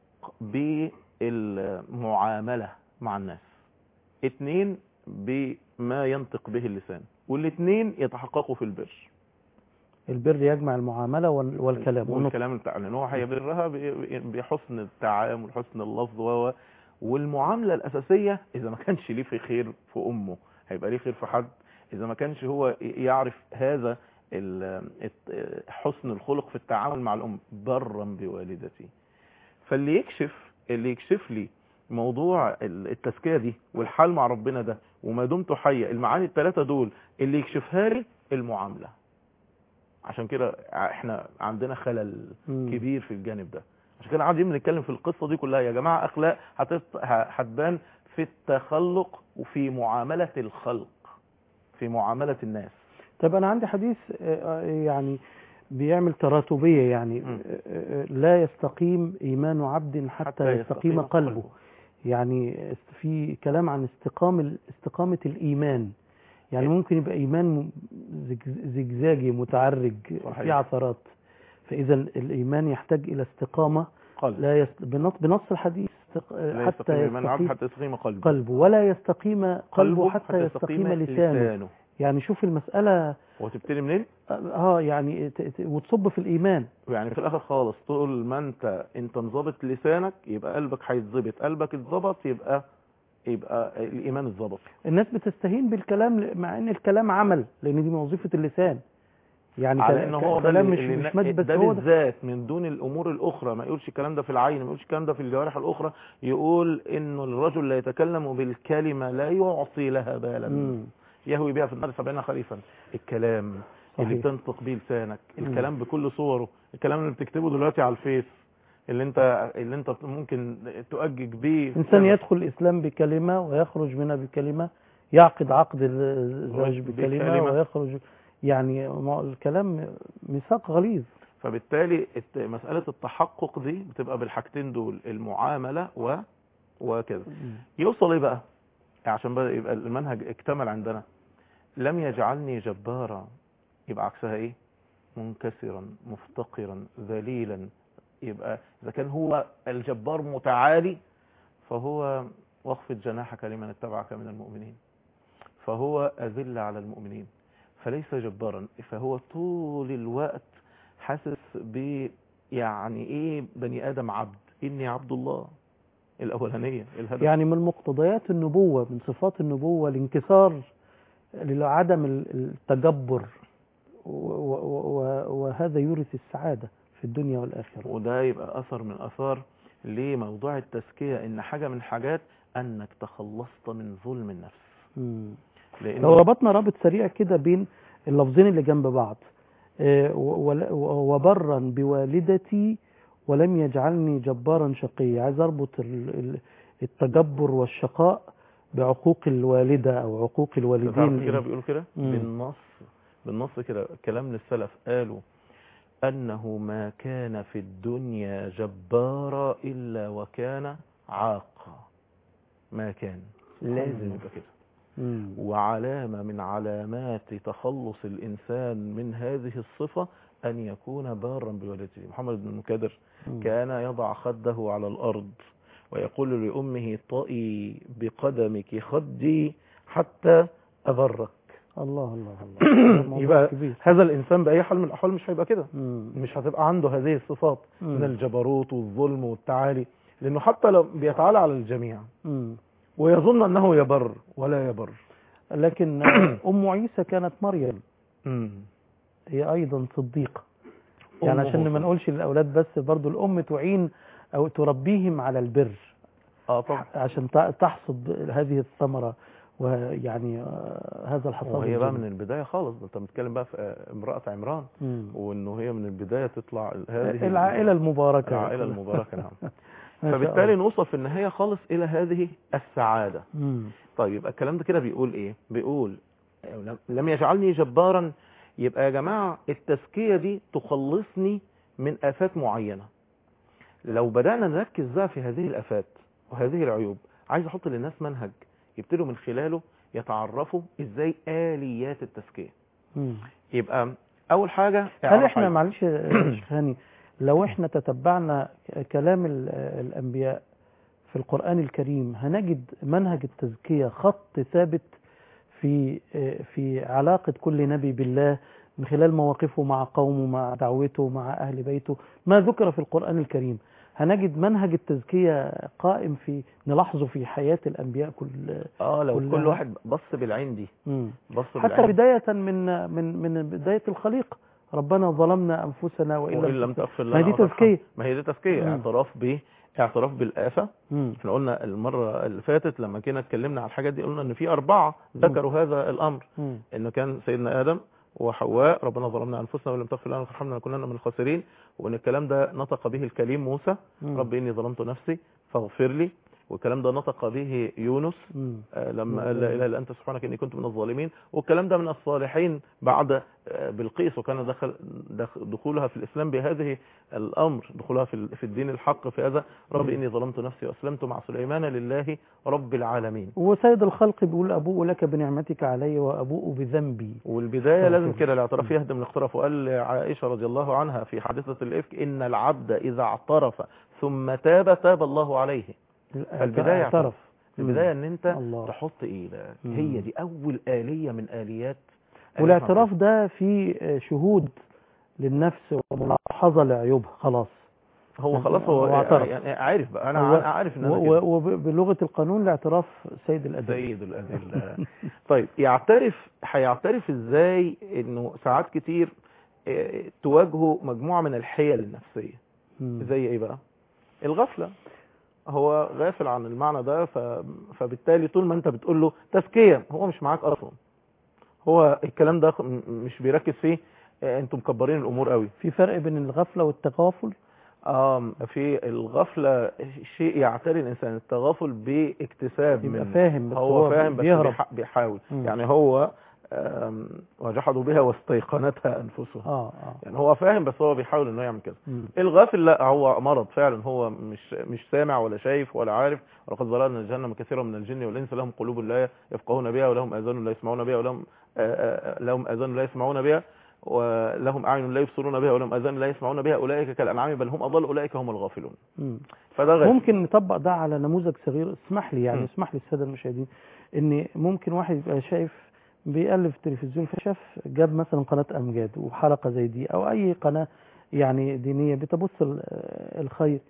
بالمعامله مع الناس اتنين بما ينطق به اللسان والاتنين يتحققوا في البر البر يجمع المعامله وال- والكلام والنطق. والكلام بتاع لان هو هيبرها ب- بحسن التعامل حسن اللفظ و والمعامله الاساسيه اذا ما كانش ليه في خير في امه هيبقى ليه خير في حد اذا ما كانش هو يعرف هذا ال- الت- حسن الخلق في التعامل مع الام برا بوالدتي فاللي يكشف اللي يكشف لي موضوع ال- التزكيه دي والحال مع ربنا ده وما دمت حيا المعاني الثلاثه دول اللي يكشفها لي المعامله عشان كده احنا عندنا خلل مم. كبير في الجانب ده عشان كده قاعدين بنتكلم في القصه دي كلها يا جماعه اخلاق هتت- ه- هتبان في التخلق وفي معامله الخلق في معامله الناس طب انا عندي حديث آه، آه، يعني بيعمل تراتبيه يعني مم. آه، آه، لا يستقيم ايمان عبد حتى, يستقيم قلبه يعني است- في كلام عن استقام استقامه الايمان يعني إيه. ممكن يبقى ايمان م- زج- زجزاجي متعرج في صحيح. عثرات فاذا الايمان يحتاج الى استقامه قلب لا يست... بنص بنص الحديث استق... لا حتى يستقيم ايمان العبد يستقيم حتى يستقيم قلبه قلبه ولا يستقيم قلبه حتى, يستقيم لسانه لسانه يعني شوف المسألة وتبتدي منين اه يعني ت- ت- وتصب في الإيمان يعني في الاخر خالص طول ما انت انت مظبط لسانك يبقى قلبك هيتظبط قلبك اتظبط يبقى يبقى الايمان اتظبط الناس بتستهين بالكلام ل- مع ان الكلام عمل لان دي وظيفة اللسان يعني على كلا- ان هو ده كلام اللي مش اللي مش مادي بس ده هو ده بالذات من دون الامور الاخرى ما يقولش الكلام ده في العين ما يقولش الكلام ده في الجوارح الاخرى يقول انه الرجل لا يتكلم بالكلمه لا يعطي لها بالا مم. يهوي بها في النار سبعين خريفا الكلام اللي صحيح. بتنطق بيه لسانك مم. الكلام بكل صوره الكلام اللي بتكتبه دلوقتي على الفيس اللي انت اللي انت ممكن تؤجج بيه إنسان يدخل الإسلام بكلمة ويخرج منها بكلمة يعقد عقد الزواج بكلمة بكلمة. ويخرج يعني ما- الكلام ميثاق غليظ فبالتالي الت- مسألة التحقق دي بتبقى بالحاجتين دول المعاملة و وكذا يوصل ايه بقى عشان بقى يبقى المنهج اكتمل عندنا لم يجعلني جبارا يبقى عكسها ايه منكسرا مفتقرا ذليلا يبقى اذا كان هو الجبار متعالي فهو واخفض جناحك لمن اتبعك من المؤمنين فهو اذل على المؤمنين فليس جبارا فهو طول الوقت حاسس ب يعني ايه بني ادم عبد اني عبد الله الاولانيه الهدف يعني من مقتضيات النبوة من صفات النبوة الانكسار لعدم ال- التجبر و- و- و- وهذا يورث السعادة في الدنيا والآخرة وده يبقى اثر من اثار لموضوع التزكيه ان حاجه من حاجات انك تخلصت من ظلم النفس مم. لان لو ربطنا رابط سريع كده بين اللفظين اللي جنب بعض آه، و- ول- و- وبرا بوالدتي ولم يجعلني جبارا شقيا عايز اربط ال- ال- التجبر والشقاء بعقوق الوالدة او عقوق تعرف الوالدين كده بيقولوا كده مم. بالنص بالنص كده كلام للسلف قالوا انه ما كان في الدنيا جبارا الا وكان عاقا ما كان لازم الله. يبقى كده مم. وعلامة من علامات تخلص الإنسان من هذه الصفة أن يكون بارا بوالدته محمد بن المكادر مم. كان يضع خده على الأرض ويقول لأمه طئي بقدمك خدي حتى أبرك الله الله الله موضوع يبقى كبير هذا الانسان باي حال من الاحوال مش هيبقى كده مم. مش هتبقى عنده هذه الصفات مم. من الجبروت والظلم والتعالي لانه حتى لو بيتعالى على الجميع مم. ويظن انه يبر ولا يبر لكن ام عيسى كانت مريم هي ايضا صديقه يعني أمه عشان ما صديقة. نقولش للاولاد بس برضو الام تعين او تربيهم على البر اه طبعا عشان ت- تحصد هذه الثمره ويعني آه، هذا الحصاد وهي بقى الجميل. من البدايه خالص ده انت بتتكلم بقى في آه، امراه عمران مم. وانه هي من البدايه تطلع هذه العائله المباركه العائله المباركه نعم ما شاء فبالتالي الله. نوصل في النهايه خالص الى هذه السعاده مم. طيب يبقى الكلام ده كده بيقول ايه بيقول لم- لم يجعلني جبارا يبقى يا جماعه التزكيه دي تخلصني من افات معينه لو بدانا نركز بقى في هذه الافات وهذه العيوب عايز احط للناس منهج يبتدوا من خلاله يتعرفوا ازاي اليات التزكيه مم. يبقى اول حاجه هل اعرف احنا عيب. معلش يا شيخ هاني لو احنا تتبعنا كلام ال- الانبياء في القرآن الكريم هنجد منهج التزكية خط ثابت في في علاقة كل نبي بالله من خلال مواقفه مع قومه مع دعوته مع أهل بيته ما ذكر في القرآن الكريم هنجد منهج التزكية قائم في نلاحظه في حياة الأنبياء كل اه لو كلها. كل واحد بص بالعين دي مم. بص حتى بالعين بداية من من من بداية الخليقة ربنا ظلمنا أنفسنا وإن وإن لم لم تغفر ما لنا هي دي وترحمنا. تزكية. ما هي دي تزكيه مم. اعتراف ب اعتراف بالآفة مم. احنا قلنا المرة اللي فاتت لما كنا اتكلمنا على الحاجات دي قلنا ان في أربعة ذكروا هذا الأمر مم. انه كان سيدنا آدم وحواء ربنا ظلمنا أنفسنا ولم تغفر لنا وترحمنا لكنا من الخاسرين وان الكلام ده نطق به الكليم موسى مم. رب إني ظلمت نفسي فاغفر لي والكلام ده نطق به يونس مم. آه، لما مم. قال لا اله الا انت سبحانك اني كنت من الظالمين والكلام ده من الصالحين بعد آه، بلقيس وكان دخل دخ- دخولها في الاسلام بهذه الامر دخولها في ال- في الدين الحق في هذا رب مم. اني ظلمت نفسي واسلمت مع سليمان لله رب العالمين وسيد الخلق بيقول أبوء لك بنعمتك علي وأبوء بذنبي والبدايه ربنا. لازم كده الاعتراف يهدم الاقتراف وقال لعائشه رضي الله عنها في حادثه الافك ان العبد اذا اعترف ثم تاب تاب الله عليه فالبدايه اعترف البدايه ان انت الله. تحط ايه بقى مم. هي دي اول آلية من آليات أن والاعتراف نحن- ده في شهود للنفس وملاحظة لعيوبها خلاص هو خلاص هو, هو اعترف. يعني عارف بقى انا هو- أنا عارف ان انا و- كده و- وبلغة القانون الاعتراف سيد الأدب سيد الأدلة طيب يعترف هيعترف ازاي انه ساعات كتير آه، تواجهه مجموعة من الحيل النفسية مم. زي ايه بقى الغفلة هو غافل عن المعنى ده ف... فبالتالي طول ما انت بتقول له تزكية هو مش معاك اصلا هو الكلام ده م- مش بيركز فيه آه، انتوا مكبرين الامور قوي في فرق بين الغفلة والتغافل اه في الغفلة شيء يعتري الانسان التغافل باكتساب يبقى من فاهم بس هو فاهم بس بيهرب بيح- بيحاول مم. يعني هو آم، وجحدوا بها واستيقنتها انفسهم اه اه يعني هو فاهم بس هو بيحاول انه يعمل كده مم. الغافل لا هو مرض فعلا هو مش مش سامع ولا شايف ولا عارف ولقد ذرأنا جهنم كثيرا من الجن والانس لهم قلوب لا يفقهون بها ولهم اذان لا يسمعون بها ولهم آه، آه، لهم اذان لا يسمعون بها ولهم اعين لا يبصرون بها ولهم اذان لا يسمعون بها اولئك كالانعام بل هم اضل اولئك هم الغافلون مم. فده غافل ممكن نطبق ده على نموذج صغير اسمح لي يعني مم. اسمح لي الساده المشاهدين ان ممكن واحد يبقى شايف بيقلب في التلفزيون فشاف جاب مثلا قناه امجاد وحلقه زي دي او اي قناه يعني دينيه بتبص ال- الخير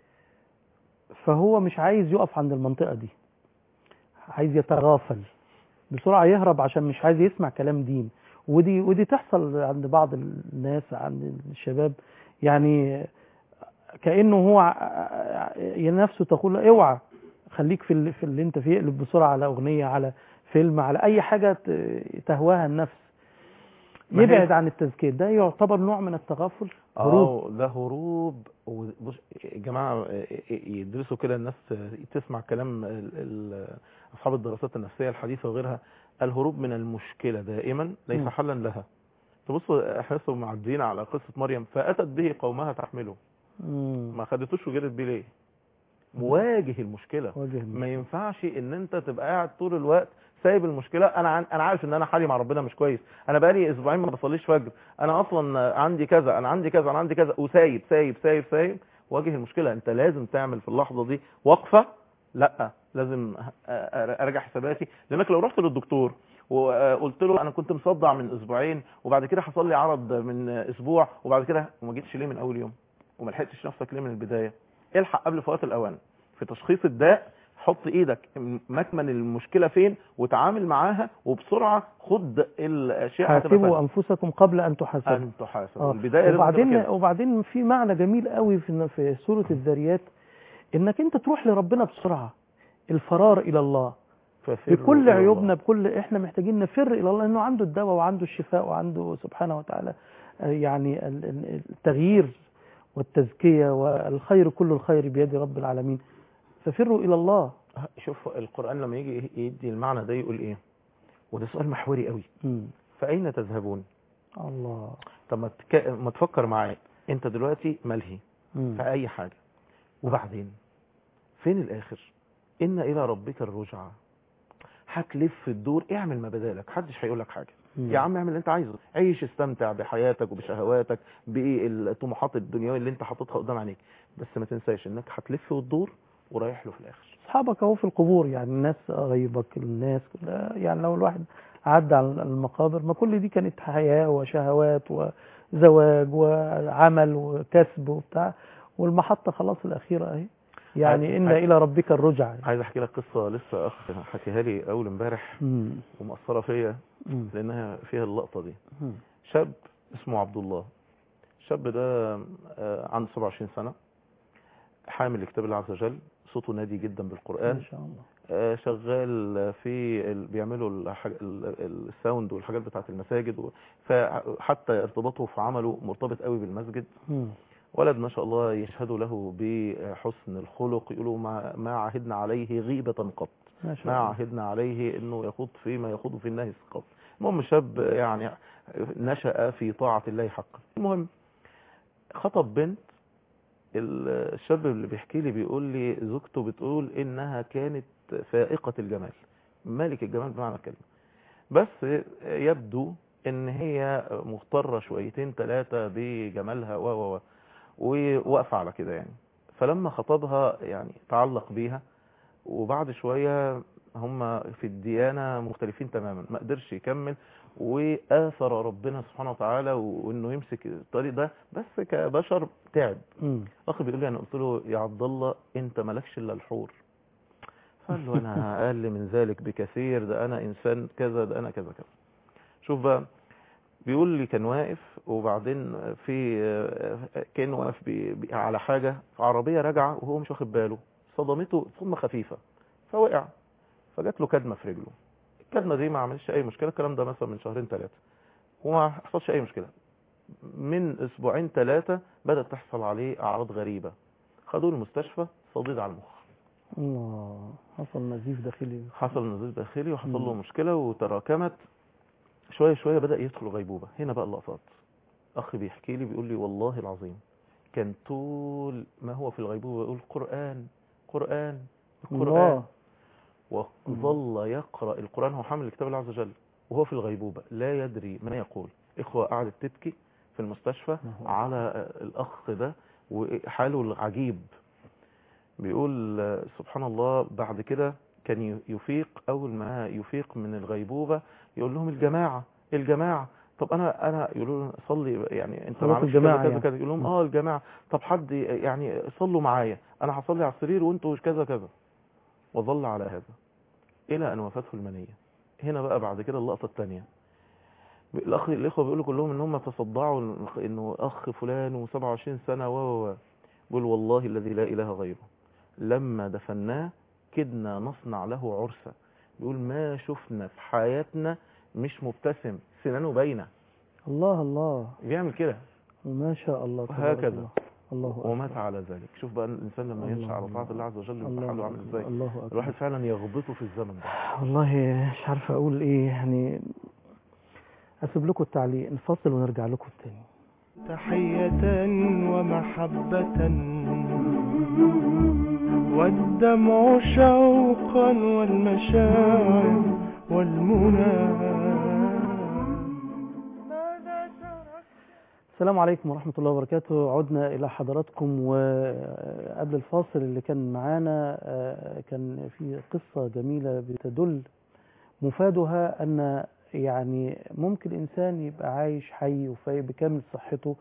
فهو مش عايز يقف عند المنطقه دي عايز يتغافل بسرعه يهرب عشان مش عايز يسمع كلام دين ودي ودي تحصل عند بعض الناس عند الشباب يعني كانه هو ع- ع- نفسه تقول له اوعى خليك في اللي, في اللي انت فيه اقلب بسرعه على اغنيه على فيلم على اي حاجه ت- تهواها النفس ما هي- يبعد عن التزكيه ده يعتبر نوع من التغافل هروب اه ده هروب وبص يا جماعه يدرسوا كده الناس تسمع كلام ال- ال- اصحاب الدراسات النفسيه الحديثه وغيرها الهروب من المشكله دائما ليس مم. حلا لها تبصوا احنا لسه معديين على قصه مريم فاتت به قومها تحمله مم. ما خدتوش وجرت بيه ليه مواجه المشكله وجه ما ينفعش ان انت تبقى قاعد طول الوقت سايب المشكله انا عن... انا عارف ان انا حالي مع ربنا مش كويس انا بقالي اسبوعين ما بصليش فجر انا اصلا عندي كذا انا عندي كذا انا عندي كذا وسايب سايب سايب سايب واجه المشكله انت لازم تعمل في اللحظه دي وقفه لا لازم أ- أ- ارجع حساباتي لانك لو رحت للدكتور وقلت له انا كنت مصدع من اسبوعين وبعد كده حصل لي عرض من اسبوع وبعد كده وما جيتش ليه من اول يوم وما لحقتش نفسك ليه من البدايه الحق قبل فوات الاوان في تشخيص الداء حط ايدك مكمن المشكله فين وتعامل معاها وبسرعه خد الاشياء هتبقى حاسبوا سهلة. انفسكم قبل ان تحاسبوا ان تحاسب آه. البدايه لازم تبقى وبعدين كده. وبعدين في معنى جميل قوي في في سوره الذاريات انك انت تروح لربنا بسرعه الفرار الى الله ففروا بكل إلى عيوبنا الله. بكل احنا محتاجين نفر الى الله انه عنده الدواء وعنده الشفاء وعنده سبحانه وتعالى آه، يعني ال- ال- التغيير والتزكيه والخير كل الخير بيد رب العالمين ففروا الى الله شوف القران لما يجي يدي المعنى ده يقول ايه وده سؤال محوري قوي مم. فاين تذهبون الله طب ما تك... ما تفكر معايا انت دلوقتي ملهي مم. في اي حاجه وبعدين فين الاخر ان الى ربك الرجعى هتلف الدور اعمل ما بدالك محدش هيقول لك حاجه مم. يا عم اعمل اللي انت عايزه عيش استمتع بحياتك وبشهواتك بالطموحات الدنيويه اللي انت حاططها قدام عينيك بس ما تنساش انك هتلف وتدور ورايح له في الاخر اصحابك اهو في القبور يعني الناس قرايبك الناس كلها يعني لو الواحد عدى على المقابر ما كل دي كانت حياه وشهوات وزواج وعمل وكسب وبتاع والمحطه خلاص الاخيره اهي يعني عايز- ان عايز- الى ربك الرجعى عايز احكي لك قصه لسه اخ حكيها لي اول امبارح مم. ومأثره فيا مم. لانها فيها اللقطه دي مم. شاب اسمه عبد الله الشاب ده آه، عنده 27 سنة حامل لكتاب الله عز وجل صوته نادي جدا ما بالقرآن شاء الله آه، شغال في ال- بيعملوا الحاج- ال- ال- الساوند والحاجات بتاعت المساجد و- فحتى ارتباطه في عمله مرتبط قوي بالمسجد مم. ولد ما شاء الله يشهدوا له بحسن الخلق يقولوا ما, ما عهدنا عليه غيبة قط ما شاء ما الله عهدنا عليه انه يخوض فيما يخوض في النهي قط المهم شاب يعني نشأ في طاعة الله حقا المهم خطب بنت الشاب اللي بيحكي لي بيقول لي زوجته بتقول انها كانت فائقة الجمال مالك الجمال بمعنى الكلمة بس يبدو ان هي مغترة شويتين ثلاثة بجمالها و و و وواقفة على كده يعني فلما خطبها يعني تعلق بيها وبعد شوية هم في الديانة مختلفين تماما ما قدرش يكمل وآثر ربنا سبحانه وتعالى وانه يمسك الطريق ده بس كبشر تعب مم. اخي بيقول لي انا قلت له يا عبد الله انت مالكش الا الحور قال له انا اقل من ذلك بكثير ده انا انسان كذا ده انا كذا كذا شوف بقى بيقول لي كان واقف وبعدين في كان واقف بي بي على حاجة في عربية راجعة وهو مش واخد باله صدمته صدمة خفيفة فوقع فجات له كدمة في رجله الكدمة دي ما عملش اي مشكلة الكلام ده مثلا من شهرين ثلاثة وما حصلش اي مشكلة من اسبوعين ثلاثة بدأت تحصل عليه اعراض غريبة خدوه المستشفى صديد على المخ الله حصل نزيف داخلي حصل نزيف داخلي وحصل له مم. مشكلة وتراكمت شوية شوية بدأ يدخل غيبوبة هنا بقى اللقطات أخي بيحكي لي بيقول لي والله العظيم كان طول ما هو في الغيبوبة يقول قرآن قرآن القرآن الله وظل يقرأ القرآن هو حامل كتاب الله عز وجل وهو في الغيبوبة لا يدري ما يقول إخوة قعدت تبكي في المستشفى الله أكبر. على الأخ ده وحاله العجيب بيقول آه، سبحان الله بعد كده كان ي- يفيق أول ما يفيق من الغيبوبة يقول لهم الجماعة الجماعة طب أنا أنا يقولوا له صلي يعني أنت صلاة معلش الجماعة كذا كذا يعني. كذا يقول لهم اه الجماعة طب حد يعني صلوا معايا أنا هصلي على السرير وأنتوا كذا كذا وظل على هذا إلى أن وفاته المنية هنا بقى بعد كده اللقطة الثانية الأخ الإخوة بيقولوا كلهم إن هم تصدعوا إنه أخ فلان و27 سنة و و و بيقول والله الذي لا إله غيره لما دفناه كدنا نصنع له عرسة بيقول ما شفنا في حياتنا مش مبتسم سنانه باينة الله الله بيعمل كده ما شاء الله تبارك وهكذا. الله. الله أكبر. ومات على ذلك شوف بقى الإنسان لما الله يمشي على الله. طاعة الله عز وجل يبقى الله حاله عامل أكبر. إزاي الله أكبر. الواحد فعلا يغبطه في الزمن ده والله مش عارف اقول ايه يعني اسيب لكم التعليق نفصل ونرجع لكم تاني تحية ومحبة والدمع شوقا والمشاعر والمنى السلام عليكم ورحمة الله وبركاته عدنا إلى حضراتكم وقبل الفاصل اللي كان معانا آه، كان في قصة جميلة بتدل مفادها أن يعني ممكن الإنسان يبقى عايش حي وفايق بكامل صحته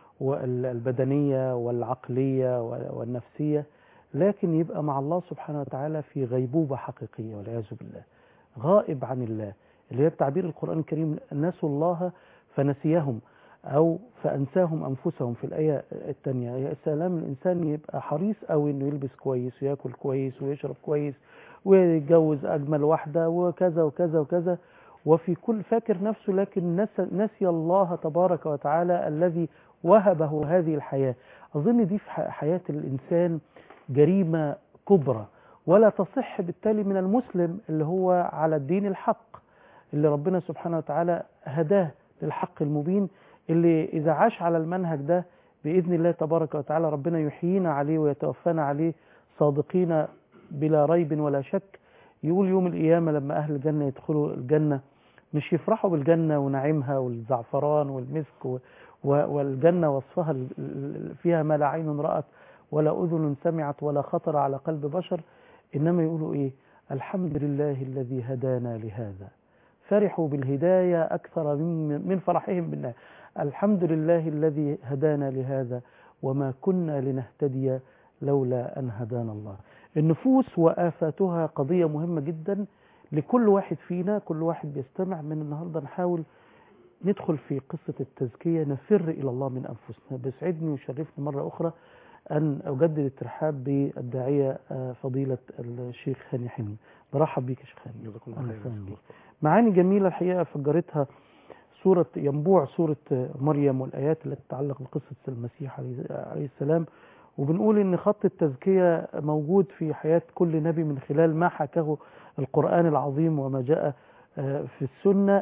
والبدنية والعقلية والنفسية لكن يبقى مع الله سبحانه وتعالى في غيبوبة حقيقية والعياذ بالله غائب عن الله اللي هي بتعبير القرآن الكريم نسوا الله فنسيهم أو فأنساهم أنفسهم في الآية الثانية يا سلام الإنسان يبقى حريص أوي إنه يلبس كويس وياكل كويس ويشرب كويس ويتجوز أجمل واحدة وكذا وكذا وكذا وفي كل فاكر نفسه لكن نسى, نسي الله تبارك وتعالى الذي وهبه هذه الحياة أظن دي في حياة الإنسان جريمة كبرى ولا تصح بالتالي من المسلم اللي هو على الدين الحق اللي ربنا سبحانه وتعالى هداه للحق المبين اللي إذا عاش على المنهج ده بإذن الله تبارك وتعالى ربنا يحيينا عليه ويتوفانا عليه صادقين بلا ريب ولا شك يقول يوم القيامة لما أهل الجنة يدخلوا الجنة مش يفرحوا بالجنة ونعيمها والزعفران والمسك والجنة وصفها فيها ما لا عين رأت ولا أذن سمعت ولا خطر على قلب بشر إنما يقولوا إيه الحمد لله الذي هدانا لهذا فرحوا بالهداية أكثر من من فرحهم بالله الحمد لله الذي هدانا لهذا وما كنا لنهتدي لولا أن هدانا الله النفوس وآفاتها قضية مهمة جدا لكل واحد فينا كل واحد بيستمع من النهاردة نحاول ندخل في قصة التزكية نفر إلى الله من أنفسنا بيسعدني ويشرفني مرة أخرى أن أجدد الترحاب بالداعية فضيلة الشيخ هاني حلمي برحب بيك يا شيخ هاني جزاكم الله خير معاني جميلة الحقيقة فجرتها سورة ينبوع سورة مريم والآيات التي تتعلق بقصة المسيح عليه السلام وبنقول إن خط التزكية موجود في حياة كل نبي من خلال ما حكاه القرآن العظيم وما جاء في السنة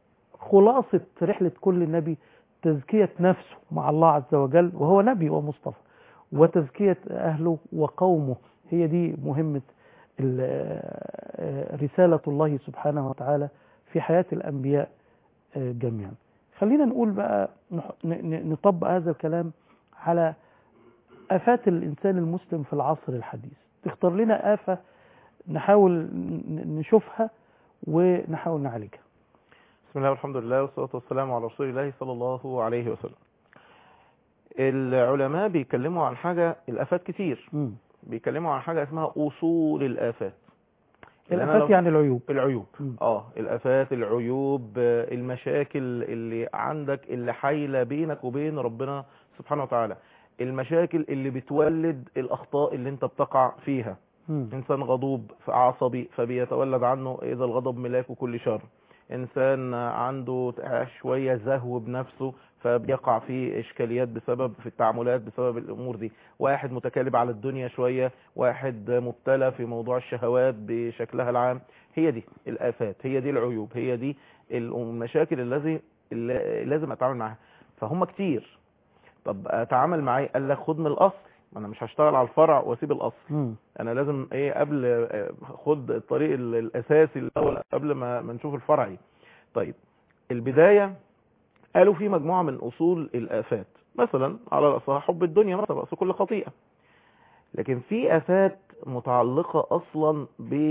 خلاصة رحلة كل نبي تزكية نفسه مع الله عز وجل وهو نبي ومصطفى وتزكية أهله وقومه هي دي مهمة رسالة الله سبحانه وتعالى في حياة الأنبياء جميعا خلينا نقول بقى نطبق هذا الكلام على آفات الإنسان المسلم في العصر الحديث تختار لنا آفة نحاول نشوفها ونحاول نعالجها بسم الله والحمد لله والصلاة والسلام على رسول الله صلى الله عليه وسلم العلماء بيتكلموا عن حاجة الآفات كتير مم. بيتكلموا عن حاجة اسمها أصول الآفات لأن الآفات لو- يعني العيوب العيوب مم. اه الآفات العيوب آه، المشاكل اللي عندك اللي حايلة بينك وبين ربنا سبحانه وتعالى المشاكل اللي بتولد الأخطاء اللي انت بتقع فيها مم. إنسان غضوب عصبي فبيتولد عنه إذا الغضب ملاك كل شر إنسان عنده شوية زهو بنفسه فبيقع في إشكاليات بسبب في التعاملات بسبب الأمور دي واحد متكالب على الدنيا شوية واحد مبتلى في موضوع الشهوات بشكلها العام هي دي الآفات هي دي العيوب هي دي المشاكل الذي اللي لازم أتعامل معاها فهم كتير طب أتعامل معاه قال لك خد من الأصل ما أنا مش هشتغل على الفرع وأسيب الأصل مم. انا لازم ايه قبل آه، خد الطريق ال- الاساسي الاول قبل ما ما نشوف الفرعي طيب البدايه قالوا في مجموعه من اصول الافات مثلا على راسها حب الدنيا مثلا راس كل خطيئه لكن في افات متعلقه اصلا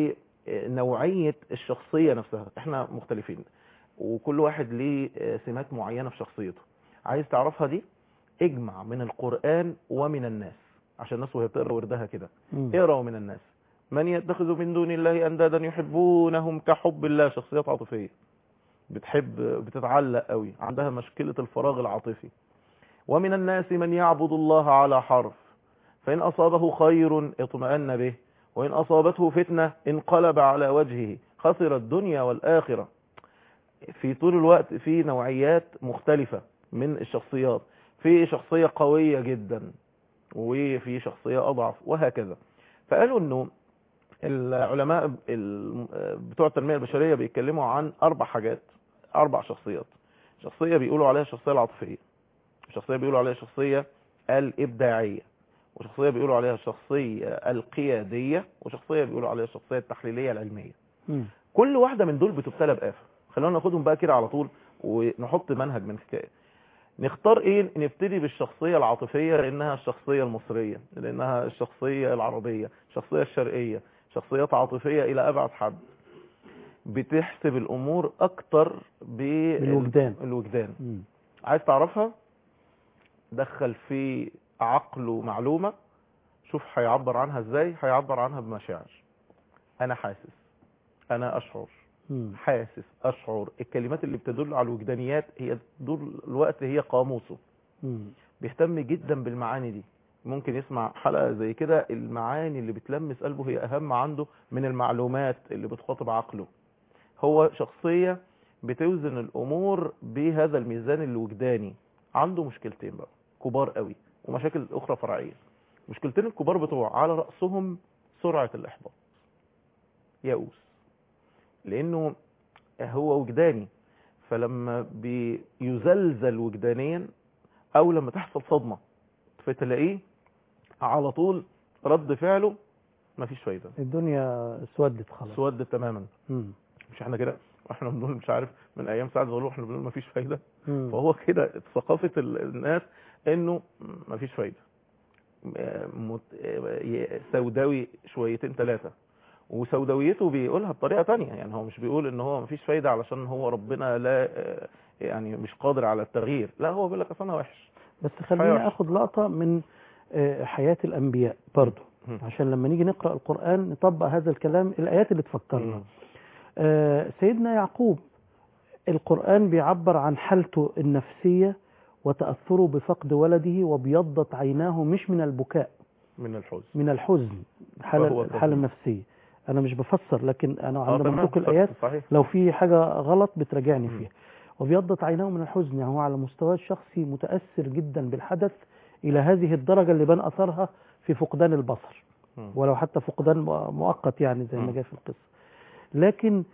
بنوعيه الشخصيه نفسها احنا مختلفين وكل واحد ليه آه، سمات معينه في شخصيته عايز تعرفها دي اجمع من القران ومن الناس عشان الناس وهي بتقرا وردها كده مم. اقرأوا من الناس من يتخذ من دون الله أندادا يحبونهم كحب الله شخصيات عاطفية بتحب بتتعلق قوي عندها مشكلة الفراغ العاطفي ومن الناس من يعبد الله على حرف فإن أصابه خير اطمأن به وإن أصابته فتنة انقلب على وجهه خسر الدنيا والآخرة في طول الوقت في نوعيات مختلفة من الشخصيات في شخصية قوية جدا وفي شخصية أضعف وهكذا فقالوا أنه العلماء ال- بتوع التنمية البشرية بيتكلموا عن أربع حاجات أربع شخصيات شخصية بيقولوا عليها الشخصية العاطفية شخصية بيقولوا عليها الشخصية الإبداعية وشخصية بيقولوا عليها الشخصية القيادية وشخصية بيقولوا عليها الشخصية التحليلية العلمية مم. كل واحدة من دول بتبتلى بآفة خلونا ناخدهم بقى كده على طول ونحط منهج من حكاية نختار ايه نبتدي بالشخصية العاطفية لانها الشخصية المصرية لانها الشخصية العربية الشخصية الشرقية شخصيات عاطفية الى ابعد حد بتحسب الامور اكتر بالوجدان. بالوجدان مم. عايز تعرفها دخل في عقله معلومة شوف هيعبر عنها ازاي هيعبر عنها بمشاعر انا حاسس انا اشعر مم. حاسس اشعر الكلمات اللي بتدل على الوجدانيات هي طول الوقت هي قاموسه مم. بيهتم جدا بالمعاني دي ممكن يسمع حلقة زي كده المعاني اللي بتلمس قلبه هي أهم عنده من المعلومات اللي بتخاطب عقله هو شخصية بتوزن الأمور بهذا الميزان الوجداني عنده مشكلتين بقى كبار قوي ومشاكل أخرى فرعية مشكلتين الكبار بتوع على رأسهم سرعة الإحباط يأوس لأنه هو وجداني فلما بيزلزل وجدانيا أو لما تحصل صدمة فتلاقيه على طول رد فعله مفيش فايدة الدنيا اسودت خلاص سود تماما مم. مش احنا كده احنا بنقول مش عارف من ايام سعد زغلول احنا بنقول مفيش فايدة مم. فهو كده ثقافة ال- الناس انه مفيش فايدة آه، مت- آه، سوداوي شويتين ثلاثة وسوداويته بيقولها بطريقة تانية يعني هو مش بيقول ان هو مفيش فايدة علشان هو ربنا لا آه، يعني مش قادر على التغيير لا هو بيقول لك اصل انا وحش بس خليني حيوان. اخد لقطة من آه، حياة الانبياء برضو مم. عشان لما نيجي نقرأ القرآن نطبق هذا الكلام الآيات اللي تفكرنا مم. آه، سيدنا يعقوب القرآن بيعبر عن حالته النفسية وتأثره بفقد ولده وبيضت عيناه مش من البكاء من الحزن من الحزن فهو الحالة, طبيعي. الحالة النفسية أنا مش بفسر لكن أنا آه، عندما تمام، بشوف الآيات صحيح لو في حاجة غلط بتراجعني مم. فيها وبيضت عيناه من الحزن يعني هو على مستواه الشخصي متأثر جدا بالحدث إلى هذه الدرجة اللي بان أثرها في فقدان البصر مم. ولو حتى فقدان مؤقت يعني زي ما مم. جاء في القصة لكن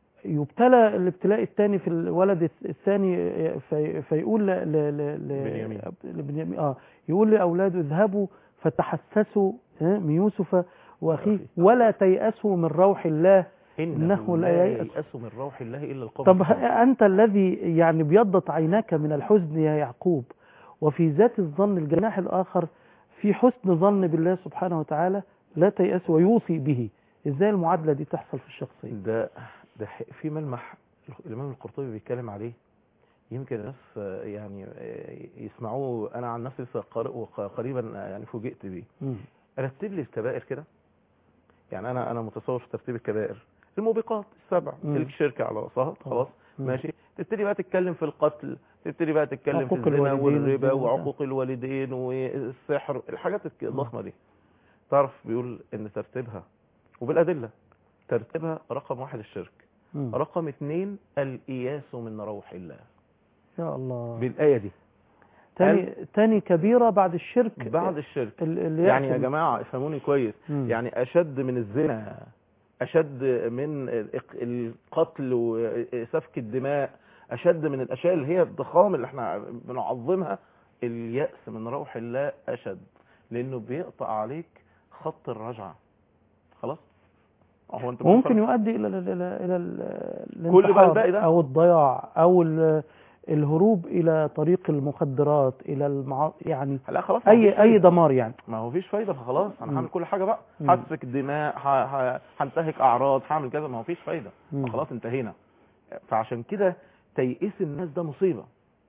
يبتلى الابتلاء الثاني في الولد الثاني في فيقول ل ل ل بنيامين. لبنيامين اه يقول لاولاده اذهبوا فتحسسوا ها، من يوسف واخيه وأخيه. ولا تيأسوا من روح الله إنه لا لا ييأس. ييأس من روح الله إلا القوم طب الكافرون. ه- أنت الذي يعني بيضت عيناك من الحزن يا يعقوب وفي ذات الظن الجناح الآخر في حسن ظن بالله سبحانه وتعالى لا تيأس ويوصي به إزاي المعادلة دي تحصل في الشخصية ده ده ح- في ملمح الإمام القرطبي بيتكلم عليه يمكن الناس آه، يعني آه، يسمعوه أنا عن نفسي لسه قارئه ق- قريبا آه، يعني فوجئت بيه مم. رتب لي الكبائر كده يعني أنا أنا متصور في ترتيب الكبائر الموبقات السبع مم. الشركة على رأسها خلاص مم. ماشي تبتدي بقى تتكلم في القتل تبتدي بقى تتكلم في عقوق الزنا الوالدين والربا والزنا. وعقوق الوالدين والسحر الحاجات الك- الضخمة دي تعرف بيقول ان ترتيبها وبالأدلة ترتيبها رقم واحد الشرك مم. رقم اتنين الإياس من روح الله يا الله بالآية دي تاني, تاني كبيرة بعد الشرك بعد الشرك ال- اللي يعني يا يأتي- جماعة افهموني كويس مم. يعني أشد من الزنا أشد من الإق- القتل وسفك الدماء أشد من الأشياء اللي هي الضخام اللي احنا بنعظمها اليأس من روح الله أشد لأنه بيقطع عليك خط الرجعة خلاص هو انت ممكن بتفرق- يؤدي الى الى الى, إلى ال- كل بقى الانتحار الباقي ده. او الضياع او ال- الهروب الى طريق المخدرات الى المعا... يعني لا خلاص ما فيش اي اي فايدة. دمار يعني ما هو فيش فايدة فخلاص مم. انا هعمل كل حاجة بقى مم. هسفك دماء ه- ه- هنتهك اعراض هعمل كذا ما هو فيش فايدة مم. فخلاص انتهينا فعشان كده تيئيس الناس ده مصيبة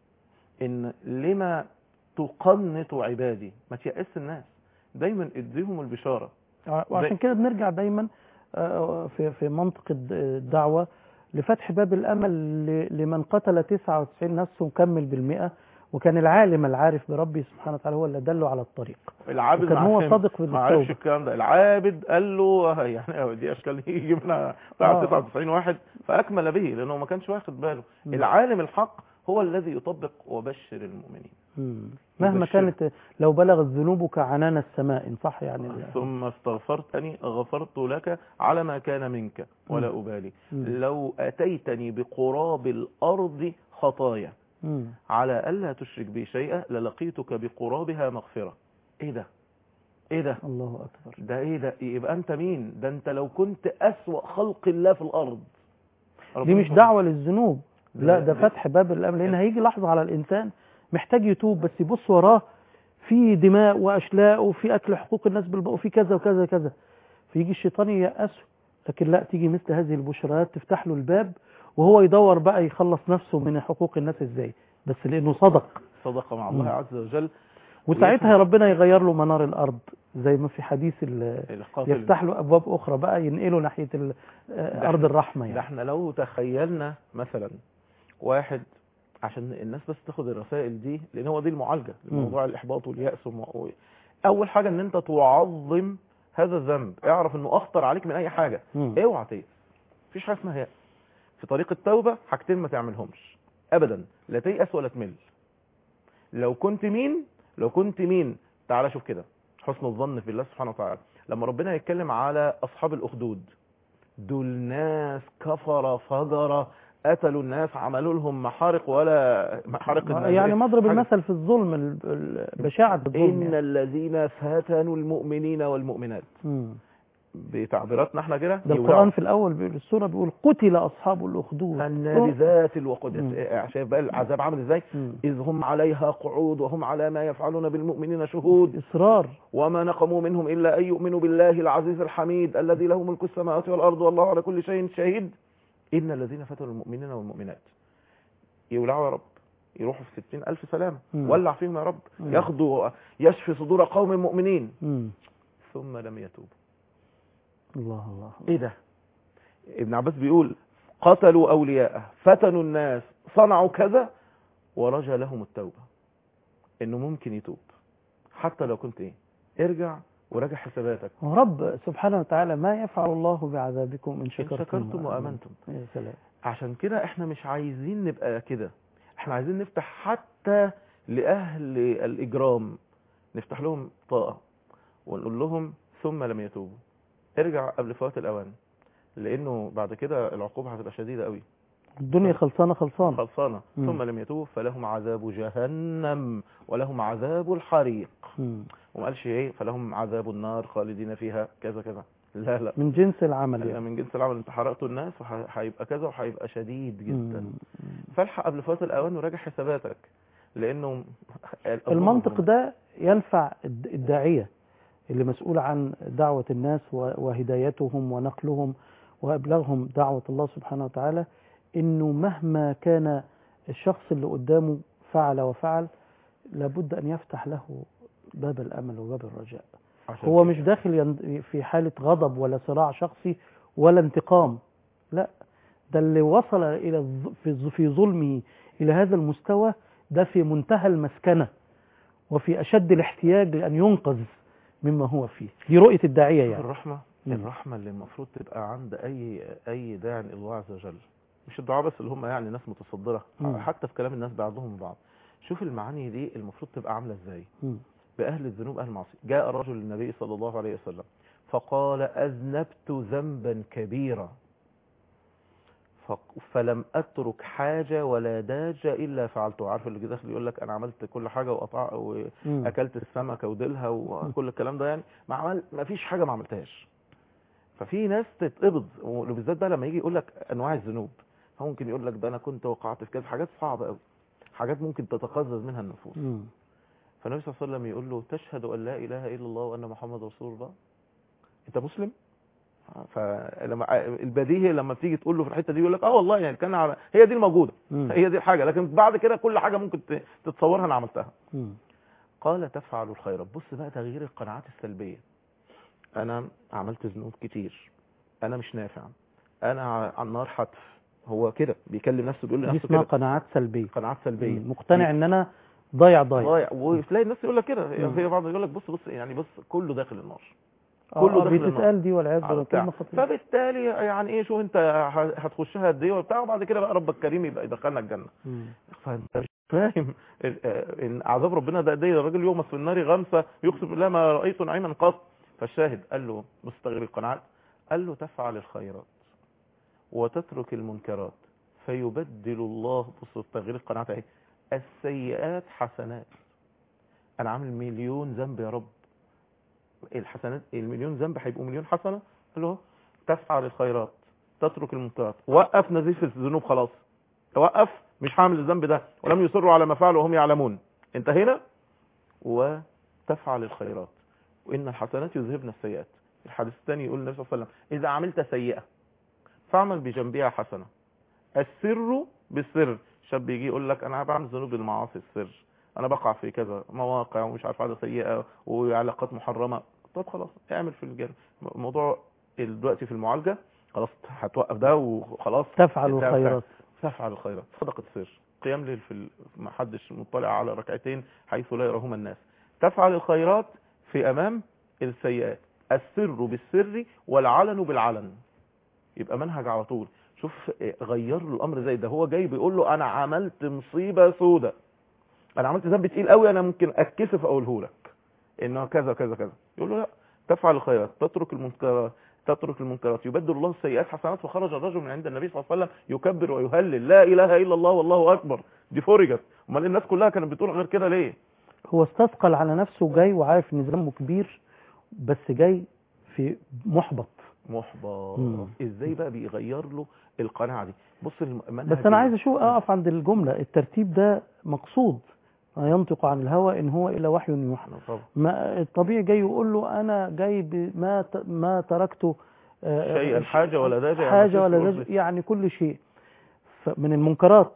ان لما تقنط عبادي ما تيأس الناس دايما اديهم البشارة وعشان زي- كده بنرجع دايما آه، في في منطق الد- الدعوه لفتح باب الامل ل- لمن قتل 99 نفس وكمل بالمئة وكان العالم العارف بربي سبحانه وتعالى هو اللي دله على الطريق العابد وكان ما هو عرفش- صادق في ما عرفش التوبه الكلام ده العابد قال له يعني دي اشكال يجي منها بتاع آه. 99 واحد فاكمل به لانه ما كانش واخد باله مم. العالم الحق هو الذي يطبق وبشر المؤمنين مم. مهما يبشر. كانت لو بلغت ذنوبك عنان السماء إن صح يعني ال- ثم استغفرتني غفرت لك على ما كان منك ولا أبالي مم. لو أتيتني بقراب الأرض خطايا مم. على ألا تشرك بي شيئا للقيتك بقرابها مغفرة إيه ده إيه ده الله أكبر ده إيه ده يبقى أنت مين ده أنت لو كنت أسوأ خلق الله في الأرض دي مش دعوة للذنوب ده- لا ده ده- فتح باب الأمل لأن هيجي لحظة على الإنسان محتاج يتوب بس يبص وراه في دماء وأشلاء وفي أكل حقوق الناس بالبقى وفي كذا وكذا كذا فيجي الشيطان ييأسه لكن لا تيجي مثل هذه البشرات تفتح له الباب وهو يدور بقى يخلص نفسه من حقوق الناس ازاي بس لانه صدق صدق مع الله مم. عز وجل وساعتها ربنا يغير له منار الارض زي ما في حديث ال- القاتل يفتح له ابواب اخرى بقى ينقله ناحيه ال- آه، ارض الرحمه ده يعني احنا لو تخيلنا مثلا واحد عشان الناس بس تاخد الرسائل دي لان هو دي المعالجه لموضوع الاحباط والياس وم... و- اول حاجه ان انت تعظم هذا الذنب اعرف انه اخطر عليك من اي حاجه مم. اوعى تيأس مفيش حاجه اسمها يأس في طريق التوبه حاجتين ما تعملهمش ابدا لا تيأس ولا تمل لو كنت مين لو كنت مين تعالى شوف كده حسن الظن في الله سبحانه وتعالى لما ربنا يتكلم على اصحاب الاخدود دول ناس كفر فجر قتلوا الناس عملوا لهم محارق ولا محارق الناس يعني مضرب حاجة- المثل في الظلم ال- ال- بشاعة الظلم ان يعني. الذين فتنوا المؤمنين والمؤمنات مم. بتعبيراتنا احنا كده ده يولعوا القرآن في الأول بيقول السورة بيقول قتل أصحاب الأخدود النار ذات الوقود مم. شايف بقى العذاب عامل ازاي مم. اذ هم عليها قعود وهم على ما يفعلون بالمؤمنين شهود إصرار وما نقموا منهم الا ان يؤمنوا بالله العزيز الحميد الذي له ملك السماوات والارض والله على كل شيء شهيد ان الذين فتنوا المؤمنين والمؤمنات يولعوا يا رب يروحوا في ستين ألف سلامة مم. ولع فيهم يا رب مم. ياخدوا يشفي صدور قوم مؤمنين مم. ثم لم يتوبوا الله الله ايه ده ابن عباس بيقول قتلوا اولياءه فتنوا الناس صنعوا كذا ورجى لهم التوبه انه ممكن يتوب حتى لو كنت ايه ارجع وراجع حساباتك ورب سبحانه وتعالى ما يفعل الله بعذابكم إن ان شكرتم, شكرتم وامنتم يا سلام عشان كده احنا مش عايزين نبقى كده احنا عايزين نفتح حتى لاهل الاجرام نفتح لهم طاقه ونقول لهم ثم لم يتوبوا ارجع قبل فوات الاوان لانه بعد كده العقوبه هتبقى شديده قوي الدنيا خلصانة خلصانة خلصانه مم. ثم لم يتوبوا فلهم عذاب جهنم ولهم عذاب الحريق مم. وما قالش ايه فلهم عذاب النار خالدين فيها كذا كذا لا لا من جنس العمل هي يعني. من جنس العمل انت حرقتوا الناس وهيبقى كذا وهيبقى شديد جدا مم. فالحق قبل فوات الاوان وراجع حساباتك لانه المنطق ده ينفع الد- الداعية اللي مسؤول عن دعوة الناس و- وهدايتهم ونقلهم وإبلاغهم دعوة الله سبحانه وتعالى إنه مهما كان الشخص اللي قدامه فعل وفعل لابد أن يفتح له باب الأمل وباب الرجاء عشان هو كده. مش داخل ين- في حالة غضب ولا صراع شخصي ولا انتقام لا ده اللي وصل إلى الظ- في الظ- في ظلمه إلى هذا المستوى ده في منتهى المسكنة وفي أشد الاحتياج لأن ينقذ مما هو فيه دي رؤية الداعية شوف يعني الرحمه مم. الرحمه اللي المفروض تبقى عند اي اي داع الى الله عز وجل مش الدعاء بس اللي هم يعني ناس متصدره مم. حتى في كلام الناس بعضهم بعض شوف المعاني دي المفروض تبقى عامله ازاي مم. باهل الذنوب اهل المعصيه جاء رجل للنبي صلى الله عليه وسلم فقال اذنبت ذنبا كبيرا فق- فلم اترك حاجه ولا داجه الا فعلته عارف اللي داخل يقول لك انا عملت كل حاجه وقطع مم. واكلت السمكه وديلها وكل الكلام ده يعني ما عمل ما فيش حاجه ما عملتهاش ففي ناس تتقبض وبالذات بقى لما يجي يقول لك انواع الذنوب فممكن يقول لك ده انا كنت وقعت في كذا حاجات صعبه قوي حاجات ممكن تتقزز منها النفوس مم. فالنبي صلى الله عليه وسلم يقول له تشهد ان لا اله الا الله وان محمد رسول الله انت مسلم فلما البديهي لما بتيجي تقول له في الحته دي يقول لك اه والله يعني كان على هي دي الموجوده مم. هي دي الحاجه لكن بعد كده كل حاجه ممكن ت- تتصورها انا عملتها مم. قال تفعل الخير بص بقى تغيير القناعات السلبيه انا عملت ذنوب كتير انا مش نافع انا ع- على النار حتف هو كده بيكلم نفسه بيقول دي لنفسه اسمها كده قناعات سلبية قناعات سلبيه مم. مقتنع ان انا ضايع ضايع ضايع وتلاقي الناس يقول لك كده مم. في بعض يقول لك بص بص يعني بص كله داخل النار آه، كله آه، داخل النار. بتتقال دي والعياذ على بالله بتاع. كلمة خطيرة فبالتالي يعني ايه شوف انت ه- هتخشها قد ايه وبتاع وبعد كده بقى ربك كريم يبقى يدخلنا الجنه مم. فانت مش فاهم ال- آه، ان عذاب ربنا ده قد ايه الراجل يغمس في النار غمسه يقسم بالله ما رايت نعيما قط فالشاهد قال له بص تغيير القناعات قال له تفعل الخيرات وتترك المنكرات فيبدل الله بص تغيير القناعات اهي السيئات حسنات انا عامل مليون ذنب يا رب الحسنات المليون ذنب هيبقوا مليون حسنه قال له تفعل الخيرات تترك المنكرات وقف نزيف الذنوب خلاص توقف مش هعمل الذنب ده ولم يصروا على ما فعلوا وهم يعلمون انتهينا وتفعل الخيرات وان الحسنات يذهبن السيئات الحديث الثاني يقول النبي صلى الله عليه وسلم اذا عملت سيئه فاعمل بجنبها حسنه السر بالسر شاب يجي يقول لك انا بعمل ذنوب المعاصي السر انا بقع في كذا مواقع ومش عارف عاده سيئه وعلاقات محرمه طب خلاص اعمل في الجانب الموضوع دلوقتي في المعالجه خلاص هتوقف ده وخلاص تفعل تفعل. الخيرات تفعل الخيرات صدقة سر قيام ليل في ال- ما حدش مطلع على ركعتين حيث لا يراهما الناس تفعل الخيرات في امام السيئات السر بالسر والعلن بالعلن يبقى منهج على طول شوف إيه، غير له الامر زي ده هو جاي بيقول له انا عملت مصيبه سودة انا عملت ذنب تقيل قوي انا ممكن اتكسف اقوله لك انه كذا كذا كذا يقول له لا تفعل الخيرات تترك المنكرات تترك المنكرات يبدل الله السيئات حسنات فخرج الرجل من عند النبي صلى الله عليه وسلم يكبر ويهلل لا اله الا الله والله اكبر دي فرجت امال الناس كلها كانت بتقول غير كده ليه هو استثقل على نفسه جاي وعارف ان ذنبه كبير بس جاي في محبط محبط مم. ازاي بقى بيغير له القناعه دي بص المنهج بس انا عايز اشوف اقف عند الجمله الترتيب ده مقصود ما ينطق عن الهوى ان هو الا وحي يوحى طبعا ما الطبيعي جاي يقول له انا جاي بما ت- ما تركته آه، شيئا حاجه ولا داجه يعني حاجه مفيش ولا قرب. دج يعني كل شيء ف- من المنكرات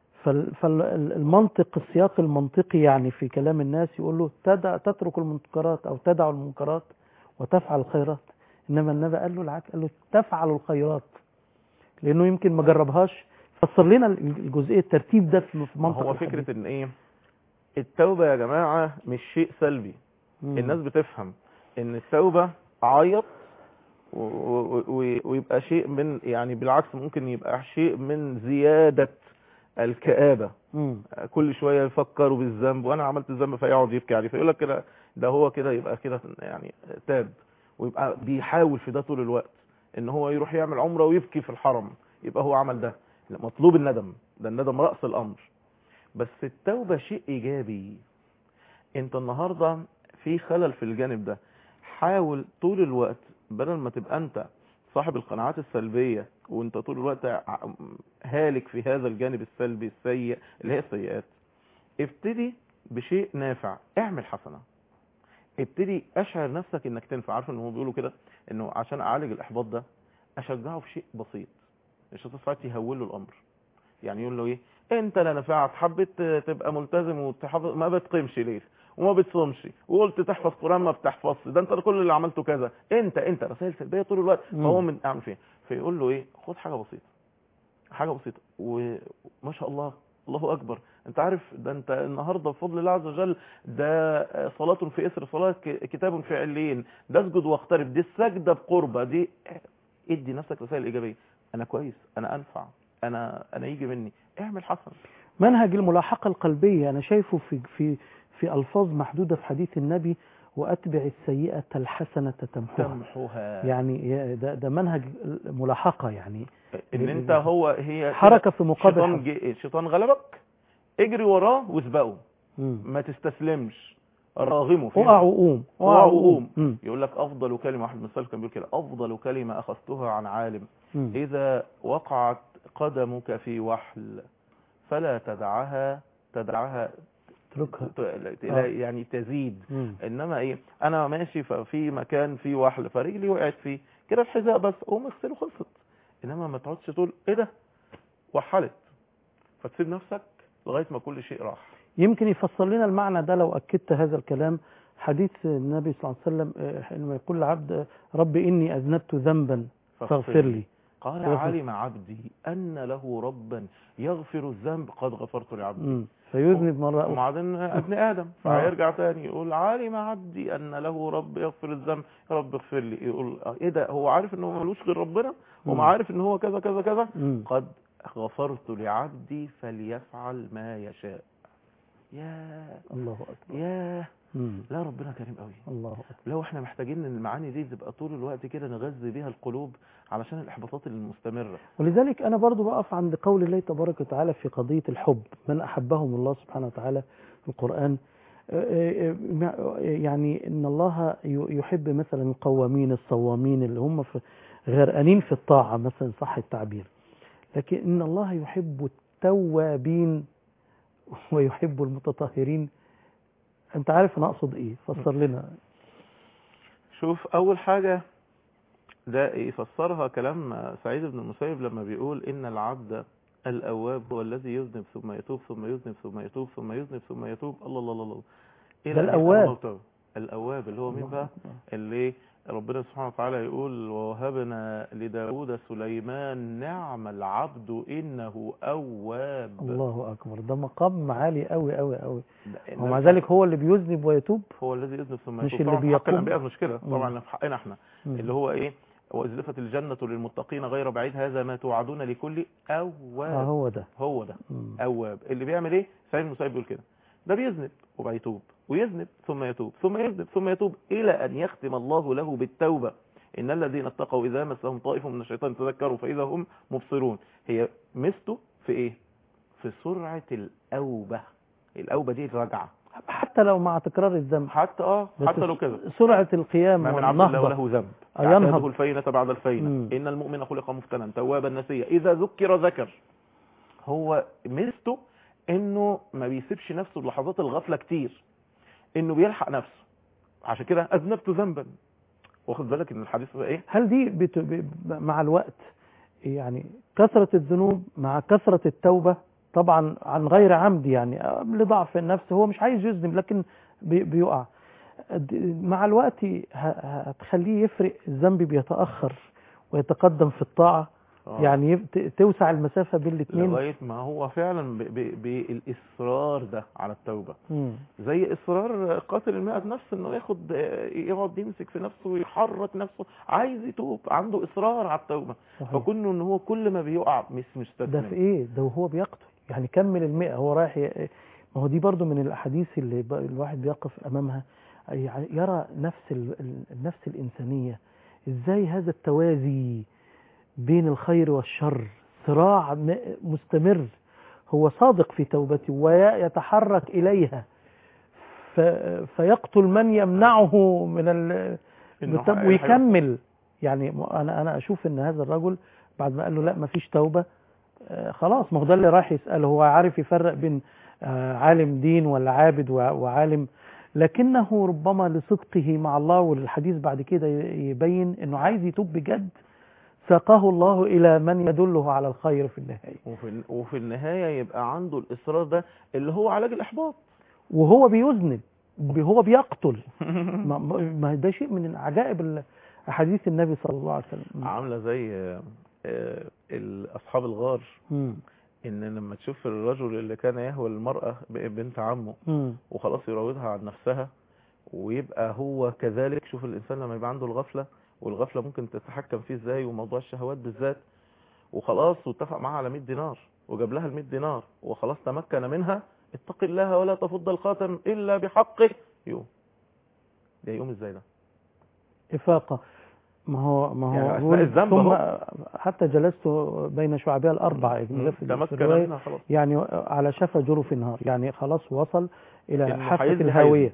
فالمنطق السياق المنطقي يعني في كلام الناس يقول له تدع تترك المنكرات او تدع المنكرات وتفعل الخيرات انما النبي قال له العكس قال له تفعل الخيرات لانه يمكن ما جربهاش فسر لنا الجزئيه الترتيب ده في في ما منطق هو الحديث. فكره ان ايه التوبه يا جماعه مش شيء سلبي مم. الناس بتفهم ان التوبه عيط و- و- و- ويبقى شيء من يعني بالعكس ممكن يبقى شيء من زياده الكآبه مم. كل شويه يفكروا بالذنب وانا عملت الذنب فيقعد يبكي عليه فيقول لك كده ده هو كده يبقى كده يعني تاب ويبقى بيحاول في ده طول الوقت ان هو يروح يعمل عمره ويبكي في الحرم يبقى هو عمل ده لا، مطلوب الندم ده الندم رأس الامر بس التوبه شيء ايجابي انت النهارده في خلل في الجانب ده حاول طول الوقت بدل ما تبقى انت صاحب القناعات السلبيه وانت طول الوقت ع- هالك في هذا الجانب السلبي السيء اللي هي السيئات ابتدي بشيء نافع اعمل حسنه ابتدي اشعر نفسك انك تنفع عارف ان هم بيقولوا كده انه عشان اعالج الاحباط ده اشجعه في شيء بسيط الشيطان ساعات يهول له الامر يعني يقول له ايه انت لا نفعت حبيت تبقى ملتزم وتحافظ ما بتقيمش ليه وما بتصومش وقلت تحفظ قران ما بتحفظش ده انت كل اللي عملته كذا انت انت رسائل سلبيه طول الوقت مم. فهو من اعمل فين فيقول له ايه خد حاجه بسيطه حاجه بسيطه وما شاء الله الله اكبر انت عارف ده انت النهارده بفضل الله عز وجل ده صلاه في اثر صلاه ك- كتاب في عليين ده اسجد واقترب دي السجده بقربه دي ادي نفسك رسائل ايجابيه انا كويس انا انفع انا انا يجي مني اعمل حسن منهج الملاحقة القلبية أنا شايفه في في في ألفاظ محدودة في حديث النبي وأتبع السيئة الحسنة تمحوها تمحوها يعني يا- ده, ده منهج الملاحقة يعني ان انت هو هي حركة في مقابل شيطان حركة. جه الشيطان غلبك اجري وراه واسبقه مم. ما تستسلمش راغمه فيه أقع وقوم أقع وقوم. مم. يقول لك افضل كلمه واحد من السلف كان بيقول كده افضل كلمه اخذتها عن عالم مم. اذا وقعت قدمك في وحل فلا تدعها تدعها اتركها ت- آه. يعني تزيد مم. انما ايه انا ماشي في مكان فيه وحل فرجلي وقعت فيه كده الحذاء بس قوم اغسله خلصت انما ما تقعدش تقول ايه ده وحلت فتسيب نفسك لغايه ما كل شيء راح يمكن يفسر لنا المعنى ده لو أكدت هذا الكلام حديث النبي صلى الله عليه وسلم آه، حينما يقول العبد رب إني أذنبت ذنبا فاغفر لي قال يغفر. علم عبدي ان له ربا يغفر الذنب قد غفرت لعبدي مم. فيذنب مرة أخرى وبعدين ابن ادم فهيرجع تاني يقول علم عبدي ان له رب يغفر الذنب يا رب اغفر لي يقول آه، ايه ده هو عارف ان هو ملوش غير ربنا مم. وما عارف ان هو كذا كذا كذا مم. قد غفرت لعبدي فليفعل ما يشاء يا الله أكبر يا مم. لا ربنا كريم قوي الله أكبر لو احنا محتاجين ان المعاني دي تبقى طول الوقت كده نغذي بيها القلوب علشان الاحباطات المستمره ولذلك أنا برضو بقف عند قول الله تبارك وتعالى في قضية الحب من أحبهم الله سبحانه وتعالى في القرآن آه، آه، آه، يعني إن الله ي- يحب مثلا القوامين الصوامين اللي هم في غرقانين في الطاعة مثلا صح التعبير لكن إن الله يحب التوابين ويحب المتطهرين أنت عارف أنا أقصد إيه فسر لنا شوف اول حاجه ده يفسرها كلام سعيد بن المسيب لما بيقول إن العبد الأواب هو الذي يذنب ثم يتوب ثم يذنب ثم يتوب ثم يذنب ثم يتوب الله الله الله, الله. إلى ده أن الأواب. يتوب توبة. الأواب اللي هو مين بقى اللي ربنا سبحانه وتعالى يقول ووهبنا لداود سليمان نعم العبد إنه أواب الله اكبر ده مقام عالي قوي قوي قوي ده- ومع ذلك هو اللي بيذنب ويتوب هو الذي يذنب ثم مش يتوب اللي طبعا في حق بيقوم. الأنبياء مش كده مم. طبعا في حقنا احنا مم. اللي هو ايه وازلفت الجنة للمتقين غير بعيد هذا ما توعدون لكل اه أواب هو ده هو ده مم. أواب اللي بيعمل ايه سعيد المسيب بيقول كده ده بيذنب وبعد يتوب ويذنب ثم يتوب ثم يذنب ثم يتوب إلى أن يختم الله له بالتوبة إن الذين اتقوا إذا مسهم طائف من الشيطان تذكروا فإذا هم مبصرون هي مسته في إيه في سرعة الأوبة الأوبة دي الرجعة حتى لو مع تكرار الذنب حتى اه بس حتى لو كده سرعة القيام ما من عبد الله والنهضة وله ذنب آه، ينهض. يعتاده الفينة بعد الفينة مم. إن المؤمن خلق مفتنا توابا نسيا إذا ذكر ذكر هو ميزته إنه ما بيسيبش نفسه لحظات الغفلة كتير إنه بيلحق نفسه عشان كده أذنبت ذنبا واخد بالك إن الحديث بقى إيه هل دي بت... ب- مع الوقت يعني كثرة الذنوب مع كثرة التوبة طبعا عن غير عمد يعني آه، لضعف النفس هو مش عايز يذنب لكن بي... بيقع د- مع الوقت ه... هتخليه يفرق الذنب بيتأخر ويتقدم في الطاعة آه. يعني يب- ت- توسع المسافة بين الاثنين لغاية ما هو فعلا ب- ب- بالإصرار ده على التوبة مم. زي اصرار قاتل المئة نفس انه ياخد يقعد يمسك في نفسه ويحرك نفسه عايز يتوب عنده اصرار على التوبه صحيح. فكونه ان هو كل ما بيقع مش ده مستسلم في ايه ده وهو بيقتل يعني كمل المئة هو رايح ي... ما هو دي برضو من الاحاديث اللي ب... الواحد بيقف امامها يعني يرى نفس ال... ال- النفس الانسانية ازاي هذا التوازي بين الخير والشر صراع م... مستمر هو صادق في توبته ويتحرك اليها ف... فيقتل من يمنعه من ال... إنه بالتوبة حي- ويكمل يعني م- انا انا اشوف ان هذا الرجل بعد ما قال له لا ما فيش توبه آه، خلاص ما هو ده اللي راح يساله هو عارف يفرق بين آه، عالم دين ولا عابد وع- وعالم لكنه ربما لصدقه مع الله والحديث بعد كده ي- يبين انه عايز يتوب بجد ساقه الله الى من يدله على الخير في النهايه وفي, وفي النهايه يبقى عنده الاصرار ده اللي هو علاج الاحباط وهو بيذنب ب- هو بيقتل ما- ما ما ده شيء من عجائب ال- احاديث النبي صلى الله عليه وسلم عامله زي آه، آه، ال- اصحاب الغار مم. ان لما تشوف الرجل اللي كان يهوى المراه ب- بنت عمه مم. وخلاص يراودها عن نفسها ويبقى هو كذلك شوف الانسان لما يبقى عنده الغفله والغفله ممكن تتحكم فيه ازاي وموضوع الشهوات بالذات وخلاص واتفق معاها على 100 دينار وجاب لها ال 100 دينار وخلاص تمكن منها اتق الله ولا تفض الخاتم الا بحقه يوم ده يوم ازاي ده إفاقة ما هو ما هو يعني يقول أثناء الذنب ثم أهو. حتى جلست بين شعبها الأربعة ابن مم. في تمكن الرواية منها خلاص يعني على شفا جرف نهار يعني خلاص وصل إلى إنه حافة هيزني الهاوية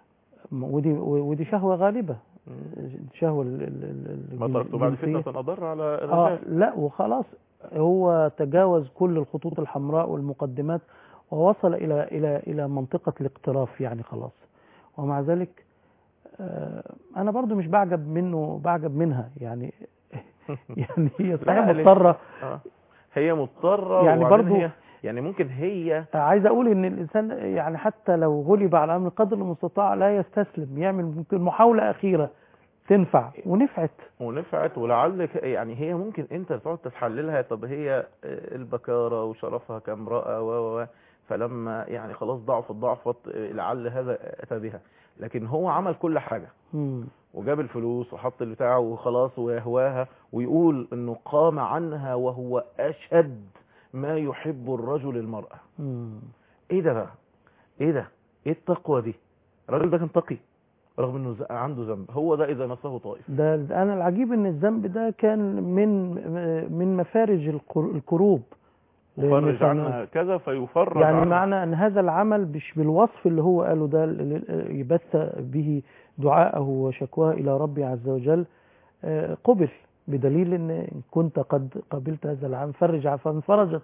ودي ودي شهوة غالبة مم. شهوة ال- ال- ال- ما تركت بعد الجنسية. فتنة أضر على اه الرجال لا وخلاص هو تجاوز كل الخطوط الحمراء والمقدمات ووصل الى الى الى منطقه الاقتراف يعني خلاص ومع ذلك آه، انا برضو مش بعجب منه بعجب منها يعني يعني هي صحيح لا، ليه؟ مضطره آه. هي مضطرة يعني وبعدين برضو- هي يعني ممكن هي عايز اقول ان الانسان يعني حتى لو غلب على امر قدر المستطاع لا يستسلم يعمل ممكن محاوله اخيره تنفع ونفعت ونفعت ولعلك يعني هي ممكن انت تقعد تحللها طب هي آه، البكارة وشرفها كامرأة و و و فلما يعني خلاص ضعفت ضعفت آه، لعل هذا اتى بها لكن هو عمل كل حاجة مم. وجاب الفلوس وحط البتاع وخلاص ويهواها ويقول انه قام عنها وهو اشد ما يحب الرجل المرأة مم. ايه ده بقى ايه ده ايه التقوى دي الراجل ده كان تقي رغم انه ز- عنده ذنب هو ده اذا مسه طائف ده ده انا العجيب ان الذنب ده كان من من مفارج القر- الكروب لأن يفرج كان- عنها كذا فيفرج يعني عنها. معنى ان هذا العمل مش بالوصف اللي هو قاله ده اللي يبث به دعاءه وشكواه الى ربي عز وجل آه، قبل بدليل ان إن كنت قد قبلت هذا العمل فرج ع- فانفرجت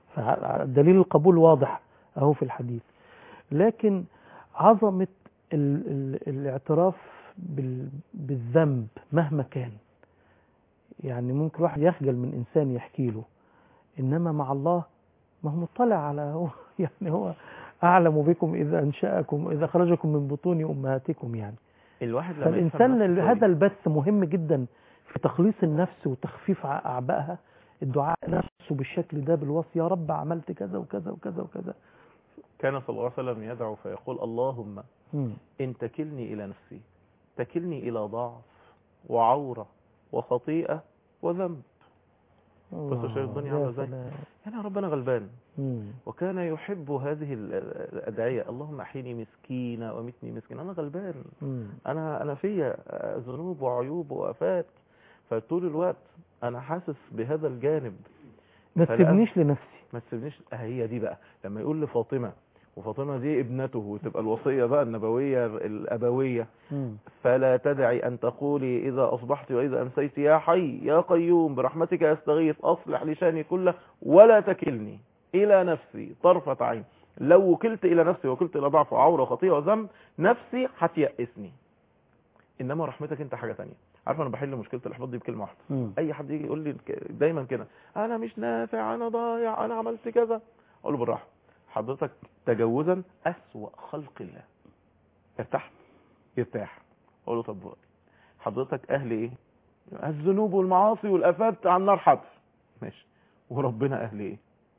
فدليل القبول واضح اهو في الحديث لكن عظمة ال ال الاعتراف بال بالذنب مهما كان يعني ممكن واحد يخجل من إنسان يحكي له إنما مع الله ما هو مطلع على هو يعني هو أعلم بكم إذا أنشأكم إذا خرجكم من بطون أمهاتكم يعني الواحد لما يفهم فالإنسان نفسه هذا البث مهم جدا في تخليص النفس وتخفيف ع- أعبائها الدعاء نفسه بالشكل ده بالوصف يا رب عملت كذا وكذا وكذا وكذا كان صلى الله عليه وسلم يدعو فيقول اللهم مم. إن تكلني إلى نفسي تكلني إلى ضعف وعورة وخطيئة وذنب بصوا شايف الدنيا يا عاملة ازاي؟ سلام. أنا ربنا غلبان مم. وكان يحب هذه ال- الأدعية اللهم أحيني مسكينة ومتني مسكين أنا غلبان مم. أنا أنا فيا ذنوب وعيوب وآفات فطول الوقت أنا حاسس بهذا الجانب ما فلا- تسيبنيش لنفسي ما تسيبنيش هي دي بقى لما يقول لفاطمة وفاطمة دي ابنته وتبقى الوصية بقى النبوية الأبوية مم. فلا تدعي أن تقولي إذا أصبحت وإذا أمسيت يا حي يا قيوم برحمتك أستغيث أصلح لشاني كله ولا تكلني إلى نفسي طرفة عين لو وكلت إلى نفسي وكلت إلى ضعف وعورة وخطيئة وذنب نفسي هتيأسني إنما رحمتك أنت حاجة تانية عارف أنا بحل مشكلة الإحباط دي بكلمة واحدة مم. اي حد يجي يقول لي ك- دايما كده انا مش نافع انا ضايع انا عملت كذا اقول له بالراحه حضرتك تجوزا اسوا خلق الله ارتاح يرتاح اقول له طب حضرتك اهل ايه الذنوب والمعاصي والافات على النار حتف ماشي وربنا اهل ايه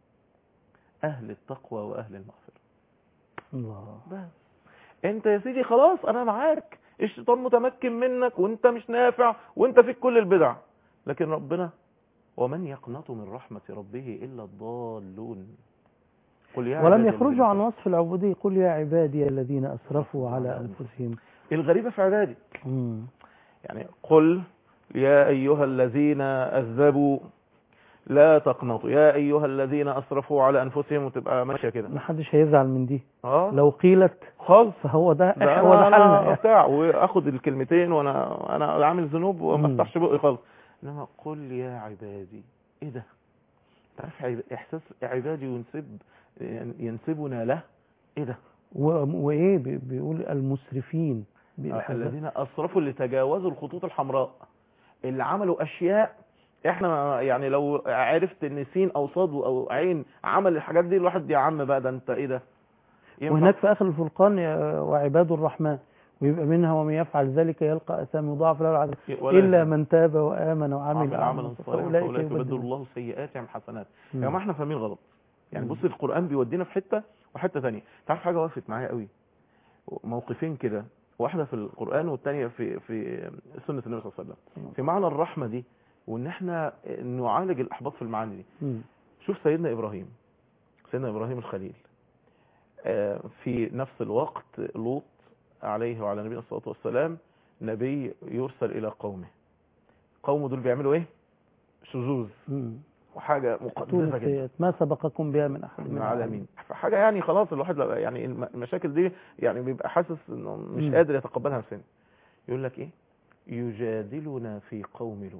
اهل التقوى واهل المغفره الله بس انت يا سيدي خلاص انا معاك الشيطان متمكن منك وانت مش نافع وانت فيك كل البدع لكن ربنا ومن يقنط من رحمة ربه إلا الضالون قل يا ولم عبادي يخرجوا الذين عن وصف العبودية قل يا عبادي الذين أسرفوا على أنفسهم الغريبة في عبادي مم. يعني قل يا أيها الذين أذبوا لا تقنطوا يا أيها الذين أسرفوا على أنفسهم وتبقى ماشية كده ما حدش هيزعل من دي اه لو قيلت خالص فهو ده ده هو ده انا, حالنا أنا بتاع واخد الكلمتين وانا انا عامل ذنوب وما مم. افتحش بقي خالص انما قل يا عبادي ايه ده تعرف عب- احساس عبادي ينسب ينسبنا له ايه ده و- وايه بي- بيقول المسرفين بالحذف. الذين اسرفوا اللي تجاوزوا الخطوط الحمراء اللي عملوا اشياء احنا يعني لو عرفت ان سين او صاد او عين عمل الحاجات دي الواحد يا عم بقى ده انت ايه ده ينفع؟ وهناك في آخر الفرقان يا- وعباد الرحمن ويبقى منها ومن يفعل ذلك يلقى أثام يضاعف له العذاب ولا إلا يزال. من تاب وآمن وعمل عمل عملا عملا صالحا فأولئك فاولئك يبدل يبدل الله سيئاتهم حسنات مم. يا جماعه احنا فاهمين غلط يعني مم. بص القران بيودينا في حته وحته ثانيه تعرف حاجه وقفت معايا قوي موقفين كده واحده في القران والثانيه في في سنه النبي صلى الله عليه وسلم في معنى الرحمه دي وان احنا نعالج الاحباط في المعاني دي مم. شوف سيدنا ابراهيم سيدنا ابراهيم الخليل آه، في نفس الوقت لوط عليه وعلى نبينا الصلاه والسلام نبي يرسل الى قومه قومه دول بيعملوا ايه شذوذ مم. وحاجه أتون مقدسه جدا السيئات ما سبقكم بها من أحد من العالمين فحاجه يعني خلاص الواحد لو- يعني الم- المشاكل دي يعني بيبقى حاسس انه مش مم. قادر يتقبلها نفسيا يقول لك ايه يجادلنا في قوم لوط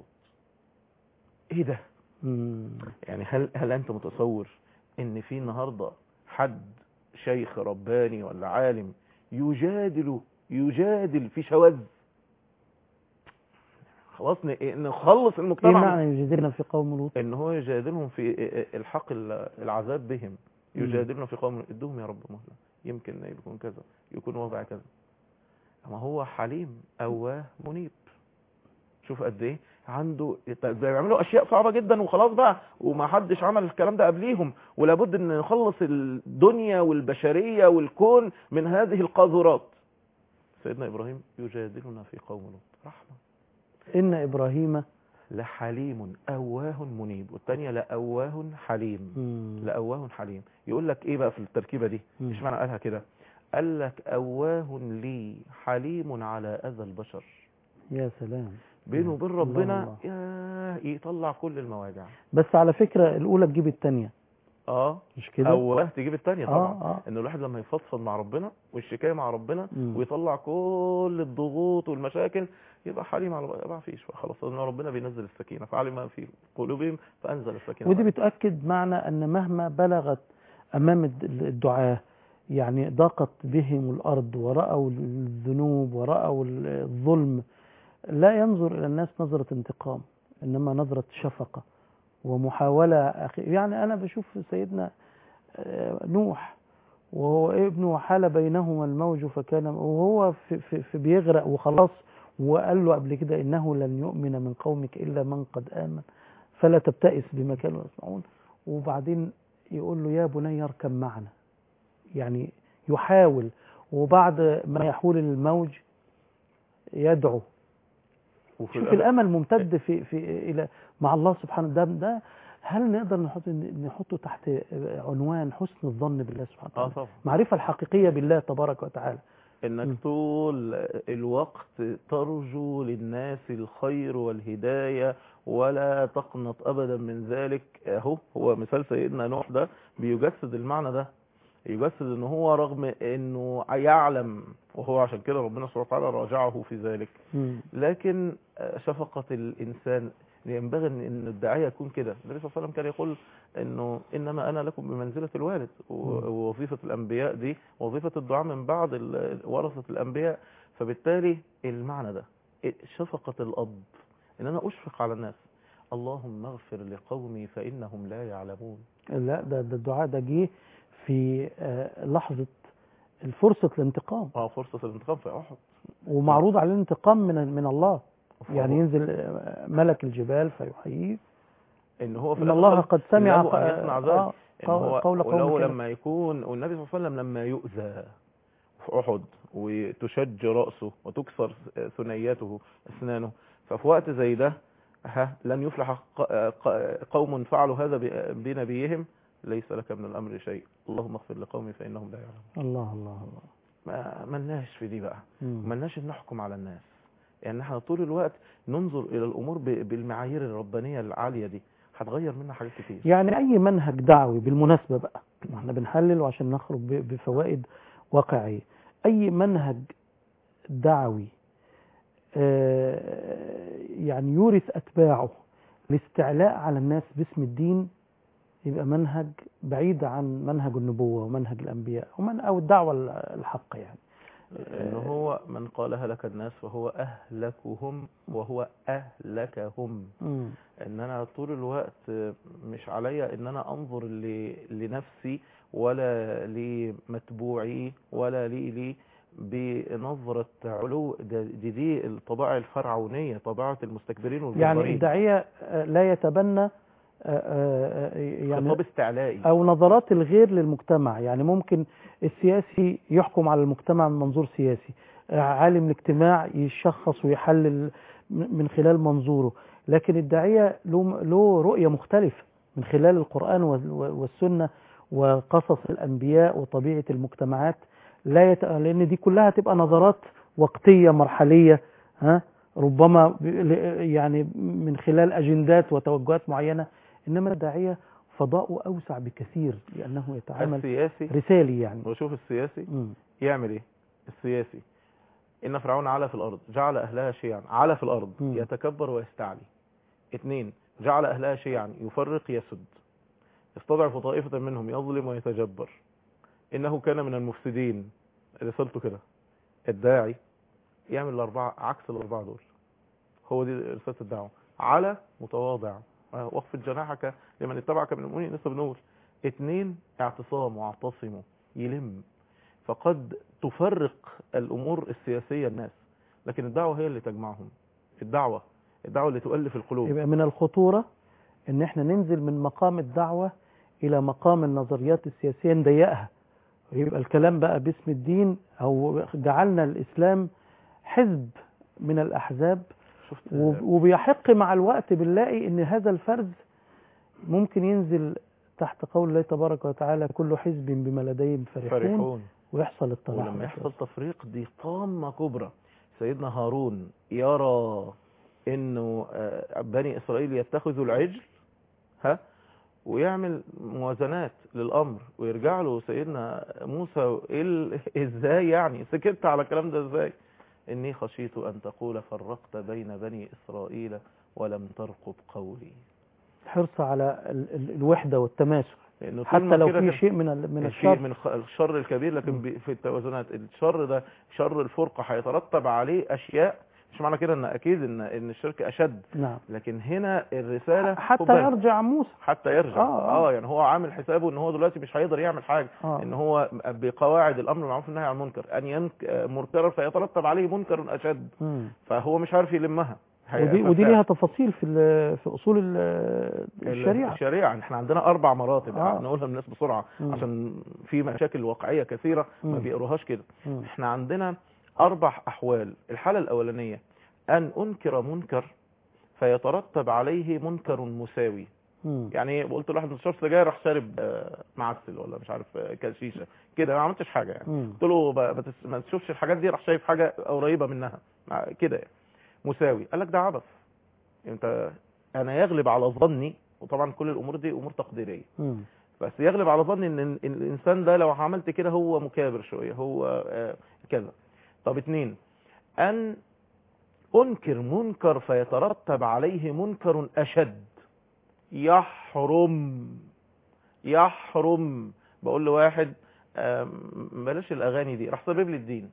ايه ده مم. يعني هل هل انت متصور ان في النهارده حد شيخ رباني ولا عالم يجادل يجادل في شواذ خلاص ن- نخلص إيه المجتمع معنى يجادلنا في قوم لوط ان هو يجادلهم في الحق ال- العذاب بهم مم. يجادلنا في قوم ادوهم يا رب مهله يمكن يكون كذا يكون وضع كذا اما هو حليم اواه منيب شوف قد ايه عنده ده بيعملوا اشياء صعبه جدا وخلاص بقى وما حدش عمل الكلام ده قبليهم ولابد ان نخلص الدنيا والبشريه والكون من هذه القاذورات سيدنا ابراهيم يجادلنا في قوم لوط رحمه إن إبراهيم لحليم أواه منيب والثانية لأواه حليم مم. لأواه حليم يقول لك إيه بقى في التركيبة دي مم. مش معنى قالها كده قال لك أواه لي حليم على أذى البشر يا سلام بينه وبين الله ربنا الله. ياه يطلع كل المواجع بس على فكرة الأولى تجيب الثانية اه مش كده؟ أواه تجيب الثانية طبعا آه آه ان الواحد لما يفضفض مع ربنا والشكايه مع ربنا مم. ويطلع كل الضغوط والمشاكل يبقى حليم على ما فيش بقى خلاص ان ربنا بينزل السكينه فعلم ما في قلوبهم فانزل السكينه ودي عليهم. بتؤكد معنى أن مهما بلغت أمام الد- الدعاة يعني ضاقت بهم الأرض ورأوا الذنوب ورأوا الظلم لا ينظر إلى الناس نظرة انتقام إنما نظرة شفقة ومحاولة أخي يعني أنا بشوف سيدنا آه، نوح وهو ابنه حال بينهما الموج فكان وهو في, في, في بيغرق وخلاص وقال له قبل كده إنه لن يؤمن من قومك إلا من قد آمن فلا تبتئس بما كانوا يصنعون وبعدين يقول له يا بني اركب معنا يعني يحاول وبعد ما يحول الموج يدعو وفي شوف الأمل- الامل ممتد في في الى مع الله سبحانه ده ده هل نقدر نحط نحطه تحت عنوان حسن الظن بالله سبحانه اه وتعالى طبعا المعرفه الحقيقيه بالله تبارك وتعالى م. انك طول الوقت ترجو للناس الخير والهداية ولا تقنط ابدا من ذلك اهو هو مثال سيدنا نوح ده بيجسد المعنى ده يجسد ان هو رغم انه يعلم وهو عشان كده ربنا سبحانه وتعالى راجعه في ذلك م. لكن شفقة الإنسان ينبغي ان إن الداعية يكون كده النبي صلى الله عليه وسلم كان يقول انه انما انا لكم بمنزلة الوالد و- مم. ووظيفة الانبياء دي وظيفة الدعاء من بعد ال- ورثة الانبياء فبالتالي المعنى ده شفقة الاب ان انا اشفق على الناس اللهم اغفر لقومي فانهم لا يعلمون لا ده ده الدعاء ده جه في آه، لحظه فرصه الانتقام اه فرصة الانتقام في احد ومعروض عليه الانتقام من من الله يعني فهو- ينزل آه، ملك الجبال فيحييه ان هو في ان الله الآخر قد سمع له أن يصنع ذلك. آه، إن هو قول ولو قومك لما يكون والنبي صلى الله عليه وسلم لما يؤذى في أحد وتشج رأسه وتكسر ثنياته أسنانه ففي وقت زي ده ها لن يفلح ق- ق- قوم فعلوا هذا ب- بنبيهم ليس لك من الأمر شيء اللهم اغفر لقومي فإنهم لا يعلمون الله الله الله ما ملناش في دي بقى مم. ملناش ان نحكم على الناس يعني احنا طول الوقت ننظر الى الامور ب- بالمعايير الربانيه العاليه دي هتغير منها حاجات كتير يعني اي منهج دعوي بالمناسبه بقى احنا بنحلل وعشان نخرج ب- بفوائد واقعيه اي منهج دعوي آه، يعني يورث اتباعه الاستعلاء على الناس باسم الدين يبقى منهج بعيد عن منهج النبوه ومنهج الانبياء ومن او الدعوه الحق يعني ان هو من قال هلك الناس فهو اهلكهم وهو اهلكهم مم. ان انا طول الوقت مش عليا ان انا انظر ل- لنفسي ولا لمتبوعي ولا لي لي بنظرة علو ده- دي دي الطباع الفرعونية طباعة المستكبرين يعني والجبارين الداعيه آه، لا يتبنى آه، آه، آه، يعني خطاب استعلائي او نظرات الغير للمجتمع يعني ممكن السياسي يحكم على المجتمع من منظور سياسي آه، عالم الاجتماع يشخص ويحلل م- من خلال منظوره لكن الداعية له له رؤية مختلفة من خلال القرآن وال- والسنة وقصص الأنبياء وطبيعة المجتمعات لا يت... لأن دي كلها تبقى نظرات وقتية مرحلية ها ربما ب- ل- يعني من خلال أجندات وتوجهات معينة إنما الداعية فضاؤه أوسع بكثير لأنه يتعامل السياسي رسالي يعني وشوف السياسي مم. يعمل ايه السياسي ان فرعون علا في الارض جعل اهلها شيعا علا في الارض مم. يتكبر ويستعلي اثنين جعل اهلها شيعا يفرق يسد يستضعف طائفة منهم يظلم ويتجبر انه كان من المفسدين رسالته كده الداعي يعمل الاربعة عكس الاربعة دول هو دي رسالة الدعوة على متواضع آه، واخفض جناحك لمن اتبعك من المؤمنين لسه بنقول اتنين اعتصام واعتصموا يلم فقد تفرق الامور السياسية الناس لكن الدعوة هي اللي تجمعهم الدعوة الدعوة اللي تؤلف القلوب يبقى من الخطورة ان احنا ننزل من مقام الدعوة الى مقام النظريات السياسية نضيقها يبقى الكلام بقى باسم الدين او جعلنا الاسلام حزب من الاحزاب شفت وب- وبيحق مع الوقت بنلاقي ان هذا الفرد ممكن ينزل تحت قول الله تبارك وتعالى كل حزب بما لديهم فرحون فرحون ويحصل التلاحم ولما يحصل تفريق دي طامة كبرى سيدنا هارون يرى انه آه، بني اسرائيل يتخذوا العجل ها ويعمل موازنات للامر ويرجع له سيدنا موسى إيه ال- ازاي يعني سكت على الكلام ده ازاي اني خشيت ان تقول فرقت بين بني اسرائيل ولم ترقب قولي حرص على ال- ال- الوحدة والتماسك لانه طول حتى ما لو كده في كان- شيء من ال- من الشر الشر من خ- الشر الكبير لكن ب- في التوازنات الشر ده شر الفرقة هيترتب عليه أشياء مش معنى كده ان اكيد ان ان الشرك اشد نعم لكن هنا الرساله خد حتى بالك، يرجع موسى حتى يرجع آه، اه, آه. يعني هو عامل حسابه ان هو دلوقتي مش هيقدر يعمل حاجه آه. ان هو بقواعد الامر بالمعروف والنهي عن المنكر ان ينك منكرا فيترتب عليه منكر اشد مم. فهو مش عارف يلمها هي- ودي, ودي ففعلا ليها تفاصيل في ال- في اصول ال- الشريعه الشريعه احنا عندنا اربع مراتب آه. نقولها للناس بسرعه مم. عشان في مشاكل واقعيه كثيره ما مم. بيقروهاش كده مم. احنا عندنا اربع احوال الحاله الاولانيه ان انكر منكر فيترتب عليه منكر مساوي مم. يعني قلت لواحد بيشرب سجاير راح شارب آه، معسل ولا مش عارف آه، كان شيشه كده ما عملتش حاجه يعني مم. قلت له ب- ما تس- ما تشوفش الحاجات دي راح شايف حاجه قريبه منها مع- كده يعني. مساوي قال لك ده عبث انت انا يغلب على ظني وطبعا كل الامور دي امور تقديريه مم. بس يغلب على ظني ان إن الانسان ده لو عملت كده هو مكابر شويه هو آه، كذا طب اتنين ان انكر منكر فيترتب عليه منكر اشد يحرم يحرم بقول لواحد آم، بلاش الاغاني دي راح سبب لي الدين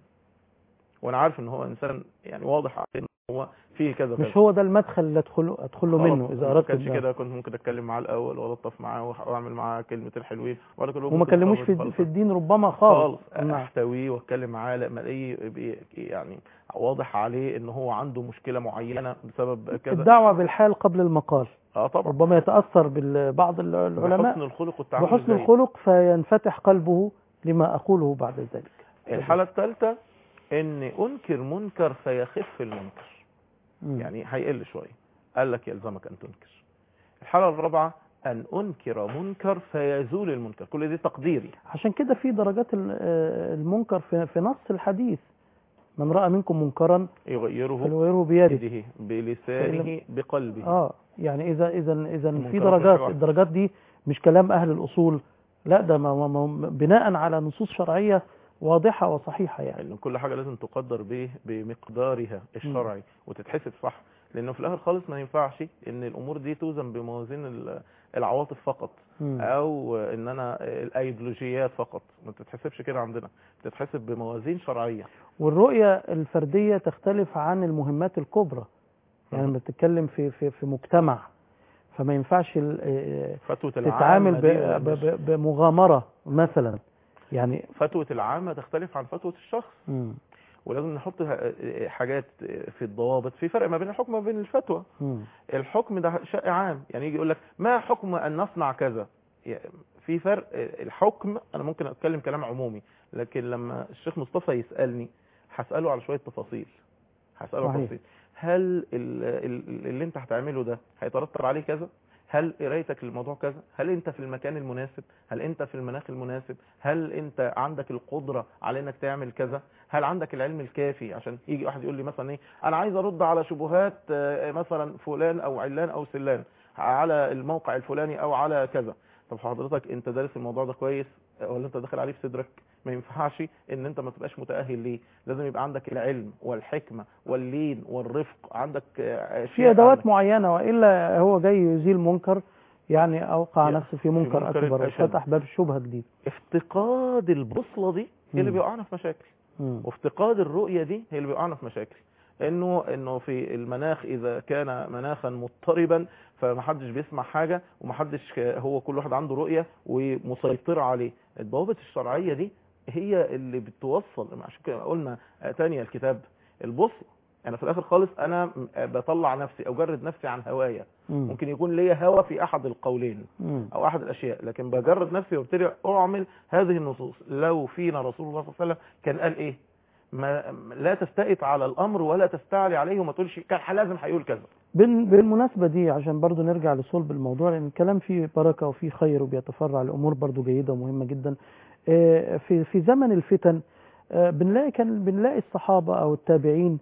وانا عارف ان هو انسان يعني واضح عليه ان هو فيه كذا كذا مش هو ده المدخل اللي ادخله ادخله خلاص، منه اذا ما اردت كانش ده. كده كنت ممكن اتكلم معاه الاول والطف معاه واعمل معاه كلمه الحلوين ولا كل وما كلموش في في الدين ربما خالص خالص نعم احتويه واتكلم معاه لما الاقيه بي- يعني واضح عليه ان هو عنده مشكله معينه بسبب كذا الدعوه بالحال قبل المقال اه طبعا ربما يتاثر ببعض العلماء بحسن الخلق والتعامل بحسن الجيد. الخلق فينفتح قلبه لما اقوله بعد ذلك الحاله الثالثه ان انكر منكر فيخف المنكر مم. يعني هيقل شويه قال لك يلزمك ان تنكر الحاله الرابعه ان انكر منكر فيزول المنكر كل دي تقديري عشان كده في درجات ال- آه، المنكر في في نص الحديث من راى منكم منكرا يغيره فليغيره بيده بيده بلسانه بقلبه اه يعني اذا اذا اذا في المنكرات درجات مش واحدة. الدرجات دي مش كلام اهل الاصول لا ده ما ما ما بناء على نصوص شرعيه واضحه وصحيحه يعني يعني كل حاجة لازم تقدر به بمقدارها الشرعي وتتحسب صح لأنه في الآخر خالص ما ينفعش إن الأمور دي توزن بموازين ال- العواطف فقط مم. أو إن أنا الأيديولوجيات فقط ما تتحسبش كده عندنا تتحسب بموازين شرعية والرؤيه الفرديه تختلف عن المهمات الكبرى يعني مم. لما بتتكلم في في في مجتمع فما ينفعش ال- آه، فتوى العامة تتعامل ب- دي ب- مش- ب- بمغامره مثلا يعني فتوى العامة تختلف عن فتوى الشخص مم. ولازم نحط ه- حاجات في الضوابط في فرق ما بين الحكم وما بين الفتوى مم. الحكم ده شيء عام يعني يجي يقول لك ما حكم ان نصنع كذا يعني في فرق الحكم انا ممكن اتكلم كلام عمومي لكن لما الشيخ مصطفى يسالني هساله على شويه تفاصيل هساله صحيح. على تفاصيل هل ال- ال- اللي انت هتعمله ده هيترتب عليه كذا هل قرايتك للموضوع كذا هل انت في المكان المناسب هل انت في المناخ المناسب هل انت عندك القدرة على انك تعمل كذا هل عندك العلم الكافي عشان يجي واحد يقول لي مثلا ايه انا عايز ارد على شبهات آه، مثلا فلان او علان او سلان على الموقع الفلاني او على كذا طب حضرتك انت دارس الموضوع ده كويس آه، ولا انت داخل عليه في صدرك ما ينفعش ان انت ما تبقاش متأهل ليه لازم يبقى عندك العلم والحكمة واللين والرفق عندك آه، في أشياء ادوات عندك. معينه والا هو جاي يزيل منكر يعني اوقع يعني نفسه في منكر منكر اكبر أشد. وفتح باب الشبهه جديد افتقاد البوصلة دي هي اللي مم. بيوقعنا في مشاكل مم. وافتقاد الرؤية دي هي اللي بيوقعنا في مشاكل انه انه في المناخ اذا كان مناخا مضطربا فمحدش بيسمع حاجة ومحدش ك- هو كل واحد عنده رؤية ومسيطرة عليه الضوابط الشرعية دي هي اللي بتوصل عشان كده قلنا تانية الكتاب البوصلة انا في الاخر خالص انا م- بطلع نفسي او جرد نفسي عن هوايا مم. ممكن يكون ليا هوى في احد القولين مم. او احد الاشياء لكن بجرد نفسي وابتدي اعمل هذه النصوص لو فينا رسول الله صلى الله عليه وسلم كان قال ايه ما لا تستئت على الامر ولا تستعلي عليه وما تقولش كان لازم هيقول كذا بال- بالمناسبة دي عشان برضو نرجع لصلب الموضوع لأن الكلام فيه بركة وفيه خير وبيتفرع لأمور برضو جيدة ومهمة جدا آه، في في زمن الفتن آه، بنلاقي كان بنلاقي الصحابة أو التابعين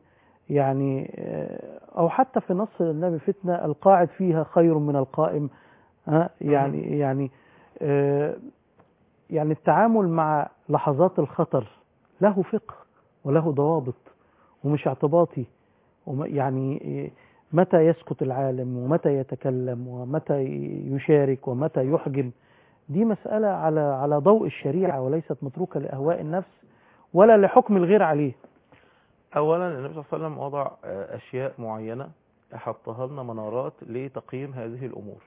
يعني آه، أو حتى في نص النبي فتنة القاعد فيها خير من القائم ها يعني يعني آه، يعني التعامل مع لحظات الخطر له فقه وله ضوابط ومش اعتباطي وم- يعني متى يسكت العالم ومتى يتكلم ومتى يشارك ومتى يحجم دي مسألة على على ضوء الشريعة وليست متروكة لأهواء النفس ولا لحكم الغير عليه اولا النبي صلى الله عليه وسلم وضع آه، اشياء معينه حطها لنا منارات لتقييم هذه الامور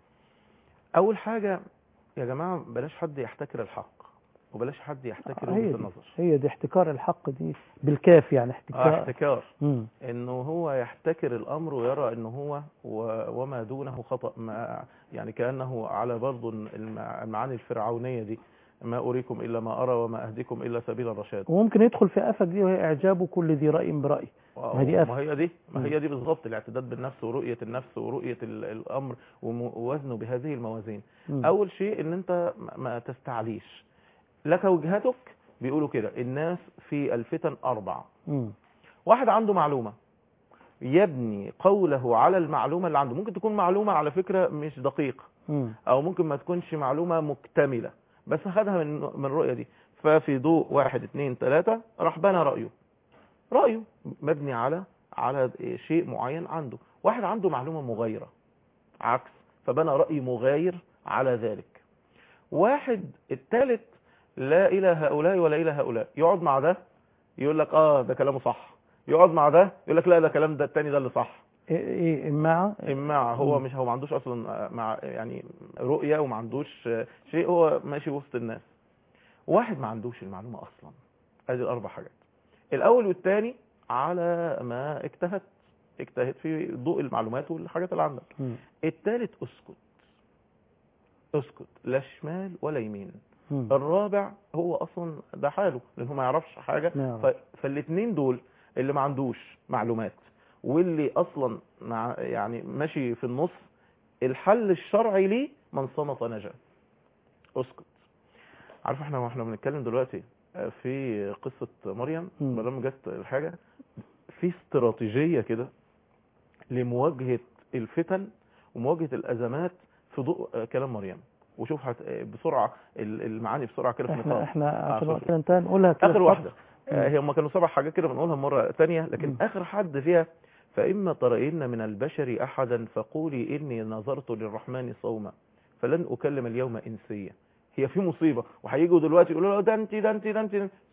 اول حاجه يا جماعه بلاش حد يحتكر الحق وبلاش حد يحتكر هي وجهه دي النظر هي دي احتكار الحق دي بالكاف يعني آه، احتكار احتكار مم. انه هو يحتكر الامر ويرى انه هو و- وما دونه خطا ما يعني كانه على برضه المع- المعاني الفرعونيه دي ما اريكم الا ما ارى وما اهديكم الا سبيل الرشاد وممكن يدخل في آفك دي وهي إعجاب كل ذي رأي برأي ما هي دي آفة. ما هي دي ما مم. هي دي بالظبط الاعتداد بالنفس ورؤيه النفس ورؤيه ال- الامر وم- ووزنه بهذه الموازين مم. اول شيء ان انت ما- ما تستعليش لك وجهتك بيقولوا كده الناس في الفتن اربع مم. واحد عنده معلومة يبني قوله على المعلومة اللي عنده ممكن تكون معلومة على فكرة مش دقيقة مم. او ممكن ما تكونش معلومة مكتملة بس خدها من من الرؤية دي ففي ضوء واحد اتنين تلاتة راح بنى رأيه رأيه مبني على على شيء معين عنده واحد عنده معلومة مغايرة عكس فبنى رأي مغاير على ذلك واحد التالت لا إلى هؤلاء ولا إلى هؤلاء يقعد مع ده يقول لك اه ده كلامه صح يقعد مع ده يقول لك لا ده كلام ده التاني ده اللي صح ايه ايه مع إماع هو مم. مش هو ما عندوش اصلا مع يعني رؤية وما عندوش شيء هو ماشي وسط الناس واحد ما عندوش المعلومة اصلا ادي الاربع حاجات الاول والثاني على ما اجتهد اجتهد في ضوء المعلومات والحاجات اللي عندك مم. الثالث اسكت اسكت لا شمال ولا يمين مم. الرابع هو اصلا ده حاله لانه ما يعرفش حاجه ما يعرف. ف... فالاثنين دول اللي ما عندوش معلومات واللي اصلا مع يعني ماشي في النص الحل الشرعي ليه من صمت نجا اسكت عارف احنا واحنا بنتكلم دلوقتي في قصه مريم مم. لما جت الحاجه في استراتيجيه كده لمواجهه الفتن ومواجهه الازمات في ضوء كلام مريم وشوف هت... بسرعه ال- المعاني بسرعه كده في احنا نطاق احنا عشان شوف. وقتنا انتهى نقولها كده اخر في واحده فصل. آه، هي هم كانوا سبع حاجات كده بنقولها مره ثانيه لكن مم. اخر حد فيها فاما ترين من البشر احدا فقولي اني نظرت للرحمن صوما فلن اكلم اليوم انسيا هي في مصيبه وهيجوا دلوقتي يقولوا له ده انت ده انت ده انت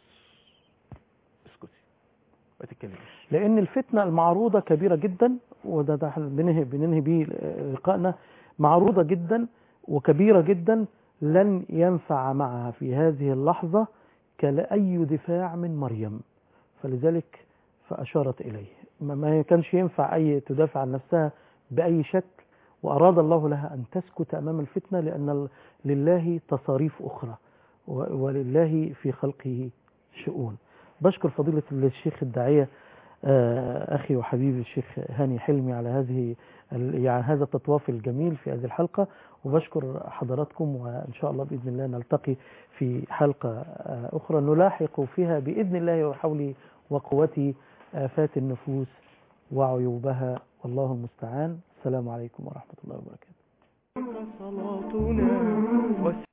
اسكتي ما تتكلميش لان الفتنه المعروضه كبيره جدا وده ده احنا بننهي بننهي بيه لقائنا معروضه جدا وكبيره جدا لن ينفع معها في هذه اللحظه كأي دفاع من مريم فلذلك فاشارت اليه ما- ما كانش ينفع اي تدافع عن نفسها باي شكل واراد الله لها ان تسكت امام الفتنه لان ال- لله تصاريف اخرى و- ولله في خلقه شؤون بشكر فضيله الشيخ الداعيه آه، أخي وحبيبي الشيخ هاني حلمي على هذه ال- يعني هذا التطواف الجميل في هذه الحلقة وبشكر حضراتكم وإن شاء الله بإذن الله نلتقي في حلقة آه، أخرى نلاحق فيها بإذن الله وحوله وقوته آفات النفوس وعيوبها والله المستعان السلام عليكم ورحمة الله وبركاته صلاتنا